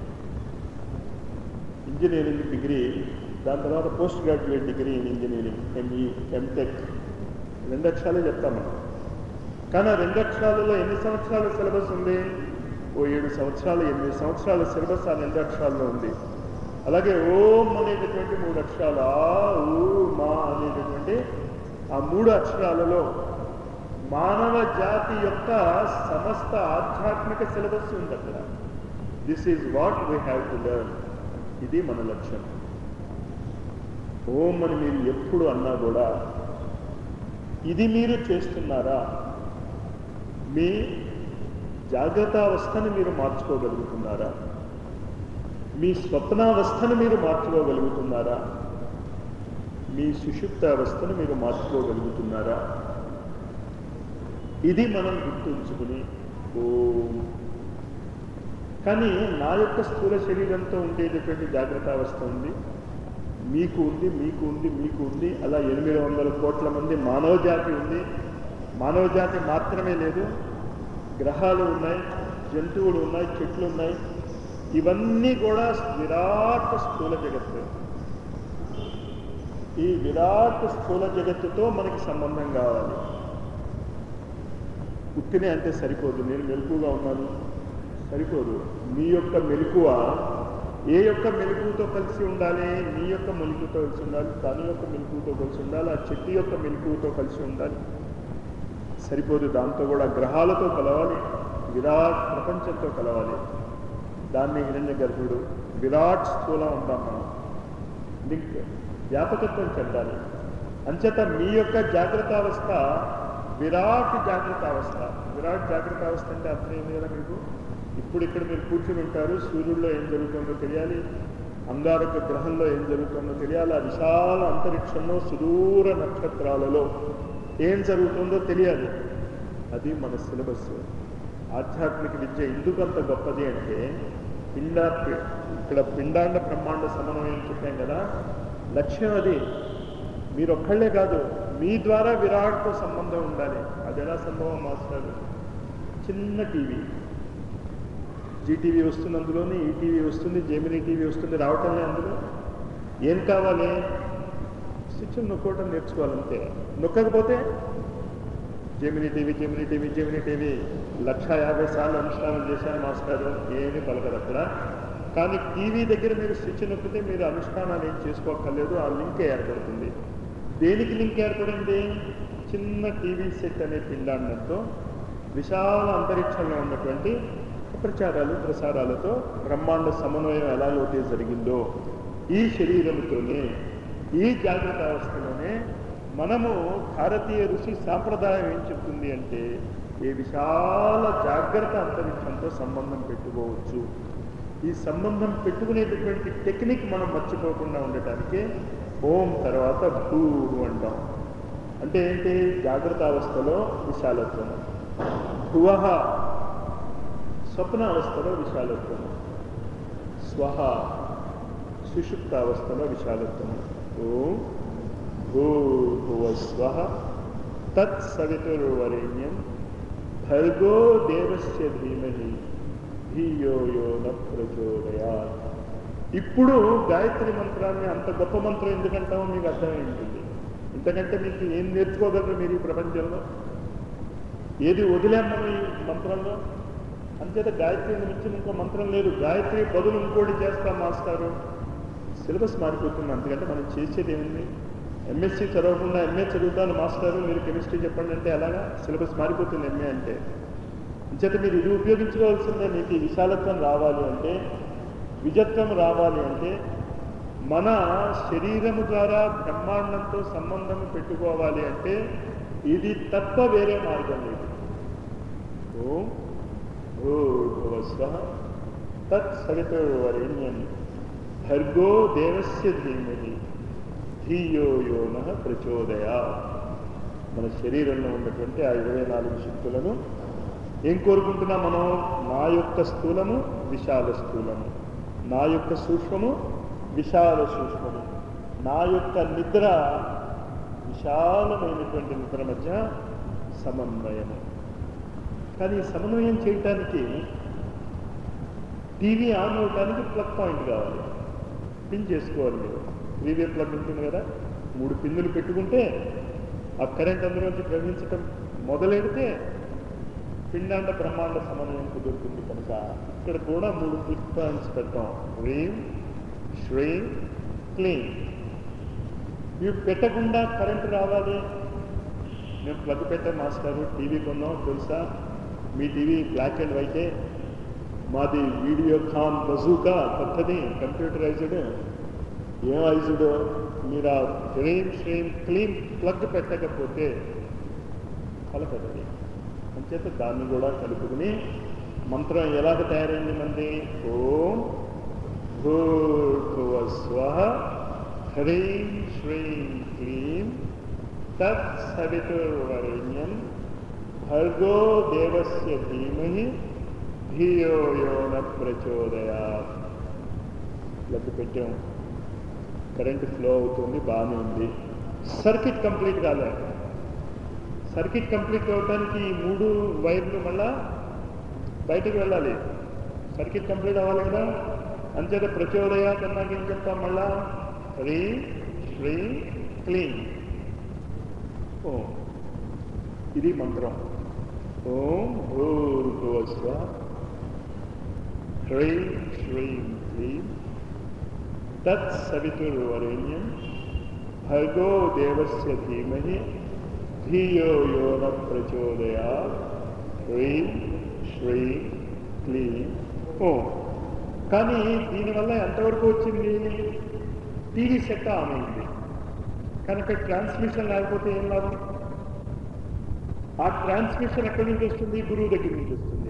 ఇంజనీరింగ్ డిగ్రీ దాని తర్వాత post graduate degree in engineering ME MTech రెండు అక్షరాలే చెప్తాం మనం కానీ ఆ రెండు అక్షరాలలో ఎన్ని సంవత్సరాల సిలబస్ ఉంది ఓ ఏడు సంవత్సరాలు ఎనిమిది సంవత్సరాల సిలబస్ ఆ రెండు అక్షరాల్లో ఉంది అలాగే ఓం అనేటటువంటి మూడు అక్షరాలు ఆ ఊ మా అనేటటువంటి ఆ మూడు అక్షరాలలో మానవ జాతి యొక్క సమస్త ఆధ్యాత్మిక సిలబస్ ఉంది అక్కడ this is what we have to learn ఇది మన లక్ష్యం ఓం అని మీరు ఎప్పుడు అన్నా కూడా ఇది మీరు చేస్తున్నారా మీ జాగ్రత్తావస్థను మీరు మార్చుకోగలుగుతున్నారా మీ స్వప్నావస్థను మీరు మార్చుకోగలుగుతున్నారా మీ సుషుప్త అవస్థను మీరు మార్చుకోగలుగుతున్నారా ఇది మనం గుర్తుంచుకుని ఓ కానీ నా యొక్క స్థూల శరీరంతో ఉండేటటువంటి జాగ్రత్త అవస్థ ఉంది మీకు ఉంది మీకు ఉంది మీకు ఉంది అలా ఎనిమిది వందల కోట్ల మంది మానవ జాతి ఉంది మానవ జాతి మాత్రమే లేదు గ్రహాలు ఉన్నాయి జంతువులు ఉన్నాయి చెట్లు ఉన్నాయి ఇవన్నీ కూడా విరాట్ స్థూల జగత్తు ఈ విరాట్ స్థూల జగత్తుతో మనకి సంబంధం కావాలి ఉత్తినే అంటే సరిపోదు నేను మెలకుగా ఉన్నాను సరిపోదు మీ యొక్క మెలకువ ఏ యొక్క మెలకువతో కలిసి ఉండాలి మీ యొక్క మెలకుతో కలిసి ఉండాలి తన యొక్క మెలకువతో కలిసి ఉండాలి ఆ చెట్టు యొక్క మెలకువతో కలిసి ఉండాలి సరిపోదు దాంతో కూడా గ్రహాలతో కలవాలి విరాట్ ప్రపంచంతో కలవాలి దాన్ని హిరణ్య గర్భుడు విరాట్ స్థూలం అంటాం మనం లింక్ వ్యాపకత్వం చెందాలి అంచేత మీ యొక్క జాగ్రత్త అవస్థ విరాట్ జాగ్రత్త అవస్థ విరాట్ జాగ్రత్త అవస్థ అంటే అర్థం ఏంది కదా మీకు ఇప్పుడు ఇక్కడ మీరు కూర్చుని ఉంటారు సూర్యుడిలో ఏం జరుగుతుందో తెలియాలి అంగారక గ్రహంలో ఏం జరుగుతుందో తెలియాలి ఆ విశాల అంతరిక్షంలో సుదూర నక్షత్రాలలో ఏం జరుగుతుందో తెలియాలి అది మన సిలబస్ ఆధ్యాత్మిక విద్య ఎందుకు అంత గొప్పది అంటే పిండ ఇక్కడ పిండాండ బ్రహ్మాండ సమన్వయం చెప్పాం కదా లక్ష్యం అది మీరు ఒక్కళ్ళే కాదు మీ ద్వారా విరాట్తో సంబంధం ఉండాలి అది ఎలా సంభవం మాస్టర్ చిన్న టీవీ జీటీవీ వస్తుంది అందులోని ఈటీవీ వస్తుంది జెమినీ టీవీ వస్తుంది రావటంలే అందులో ఏం కావాలి స్విచ్ నొక్కోవటం నేర్చుకోవాలంతే నొక్కకపోతే Gemini TV Gemini TV Gemini TV లక్ష యాభై సార్లు అనుష్ఠానం చేశాను మాస్టర్ ఏమీ పలకదు అక్కడ కానీ టీవీ దగ్గర మీరు స్విచ్ నొక్కితే మీరు అనుష్ఠానాలు ఏం చేసుకోక్కర్లేదు ఆ లింక్ ఏర్పడుతుంది దేనికి లింక్ ఏర్పడింది చిన్న టీవీ సెట్ అనే పిండాండంతో విశాల అంతరిక్షంలో ఉన్నటువంటి ప్రచారాలు ప్రసారాలతో బ్రహ్మాండ సమన్వయం ఎలాగైతే జరిగిందో ఈ శరీరంతోనే ఈ జాగ్రత్త అవస్థలోనే మనము భారతీయ ఋషి సాంప్రదాయం ఏం చెప్తుంది అంటే ఈ విశాల జాగ్రత్త అంతరిక్షంతో సంబంధం పెట్టుకోవచ్చు ఈ సంబంధం పెట్టుకునేటటువంటి టెక్నిక్ మనం మర్చిపోకుండా ఉండటానికి ఓం తర్వాత భూ అంటాం అంటే ఏంటి జాగ్రత్త అవస్థలో విశాలత్వం భువహ స్వప్న అవస్థలో విశాలత్వం స్వహ సుషుప్త అవస్థలో విశాలత్వం ఓం భూభువస్వ తత్ సవితుర్వరేణ్యం భర్గో దేవస్య ధీమహి ధియో యో న ప్రచోదయాత్ ఇప్పుడు గాయత్రి మంత్రాన్ని అంత గొప్ప మంత్రం ఎందుకంటామో మీకు అర్థమై ఉంటుంది ఇంతకంటే మీకు ఏం నేర్చుకోగలరు మీరు ఈ ప్రపంచంలో ఏది వదిలేం మనం ఈ మంత్రంలో అంచేత గాయత్రి మించిన ఇంకో మంత్రం లేదు గాయత్రి బదులు ఇంకోటి చేస్తాం మాస్టారు సిలబస్ మారిపోతుంది అందుకంటే మనం చేసేది ఏముంది ఎంఎస్సి చదవకుండా ఎంఏ చదువుతాను మాస్టారు మీరు కెమిస్ట్రీ చెప్పండి అంటే ఎలాగా సిలబస్ మారిపోతుంది ఎంఏ అంటే అంచేత మీరు ఇది ఉపయోగించుకోవాల్సిందే మీకు ఈ విశాలత్వం రావాలి అంటే విజత్వం రావాలి అంటే మన శరీరము ద్వారా బ్రహ్మాండంతో సంబంధం పెట్టుకోవాలి అంటే ఇది తప్ప వేరే మార్గం లేదు ఓం భూర్భువస్వ తత్ సవితుర్వరేణ్యం భర్గో దేవస్య ధీమహి ధీయో యోన ప్రచోదయా మన శరీరంలో ఉన్నటువంటి ఆ ఇరవై నాలుగు శక్తులను ఏం కోరుకుంటున్నాం మనం నా యొక్క స్థూలము విశాల స్థూలము నా యొక్క సూక్ష్మము విశాల సూక్ష్మము నా యొక్క నిద్ర విశాలమైనటువంటి నిద్ర మధ్య సమన్వయము కానీ ఈ సమన్వయం చేయటానికి టీవీ ఆన్ అవడానికి ప్లగ్ పాయింట్ కావాలి పిన్ చేసుకోవాలి మీరు త్రీవే ప్లగ్ ఉంటుంది కదా మూడు పిన్నులు పెట్టుకుంటే ఆ కరెంట్ అందులోంచి ప్రవహించటం మొదలెడితే పిండాండ బ్రహ్మాండ సమన్వయం కుదురుతుంది కనుక ఇక్కడ కూడా మూడు క్లిక్ పాయింట్స్ పెడతాం హ్రీం శ్రీం క్లీన్ ఇవి పెట్టకుండా కరెంటు రావాలి మేము ప్లగ్ పెట్టే మాస్టారు టీవీ కొన్నాం తెలుసా మీ టీవీ బ్లాక్ అండ్ వైటే మాది వీడియో కాన్ బజూకా కొత్తది కంప్యూటరైజ్డ్ ఏమైజ్డ్ మీరు ఆ శ్రీం శ్రీం క్లీన్ ప్లగ్ పెట్టకపోతే కలపదండి అంచేత దాన్ని కూడా కలుపుకుని మంత్రం ఎలాగ తయారైంది మంది ఓం భూర్భువస్వ హ్రీం శ్రీం క్లీం తత్ సవితుర్వరేణ్యం భర్గో దేవస్య ధీమహి ధియో యో న ప్రచోదయాత్ లెక్క పెట్టాం కరెంట్ ఫ్లో అవుతుంది బాగానే ఉంది సర్క్యూట్ కంప్లీట్ కాలే సర్క్యూట్ కంప్లీట్ అవడానికి ఈ మూడు వైర్లు మళ్ళా బయటకు వెళ్ళాలి సర్క్యూట్ కంప్లీట్ అవ్వాలి కదా అంచేత ప్రచోదయ కన్నా ఏం చెప్తాం మళ్ళా రీ శ్రీ క్లీన్ ఓ ఇది మంత్రం ఓం భూర్భువస్వ హ్రీం శ్రీం క్లీం తత్సవితుర్వరేణ్యం భర్గో దేవస్య ధీమహి ధియో యో న ప్రచోదయా హ్రీం శ్రీం క్లీం ఓం కానీ దీనివల్ల ఎంతవరకు వచ్చింది టీవీ సెట్ ఆన్ అయింది కనుక ట్రాన్స్మిషన్ లేకపోతే ఏం లాభం ఆ ట్రాన్స్మిషన్ ఎక్కడి నుంచి వస్తుంది గురువు దగ్గర నుంచి వస్తుంది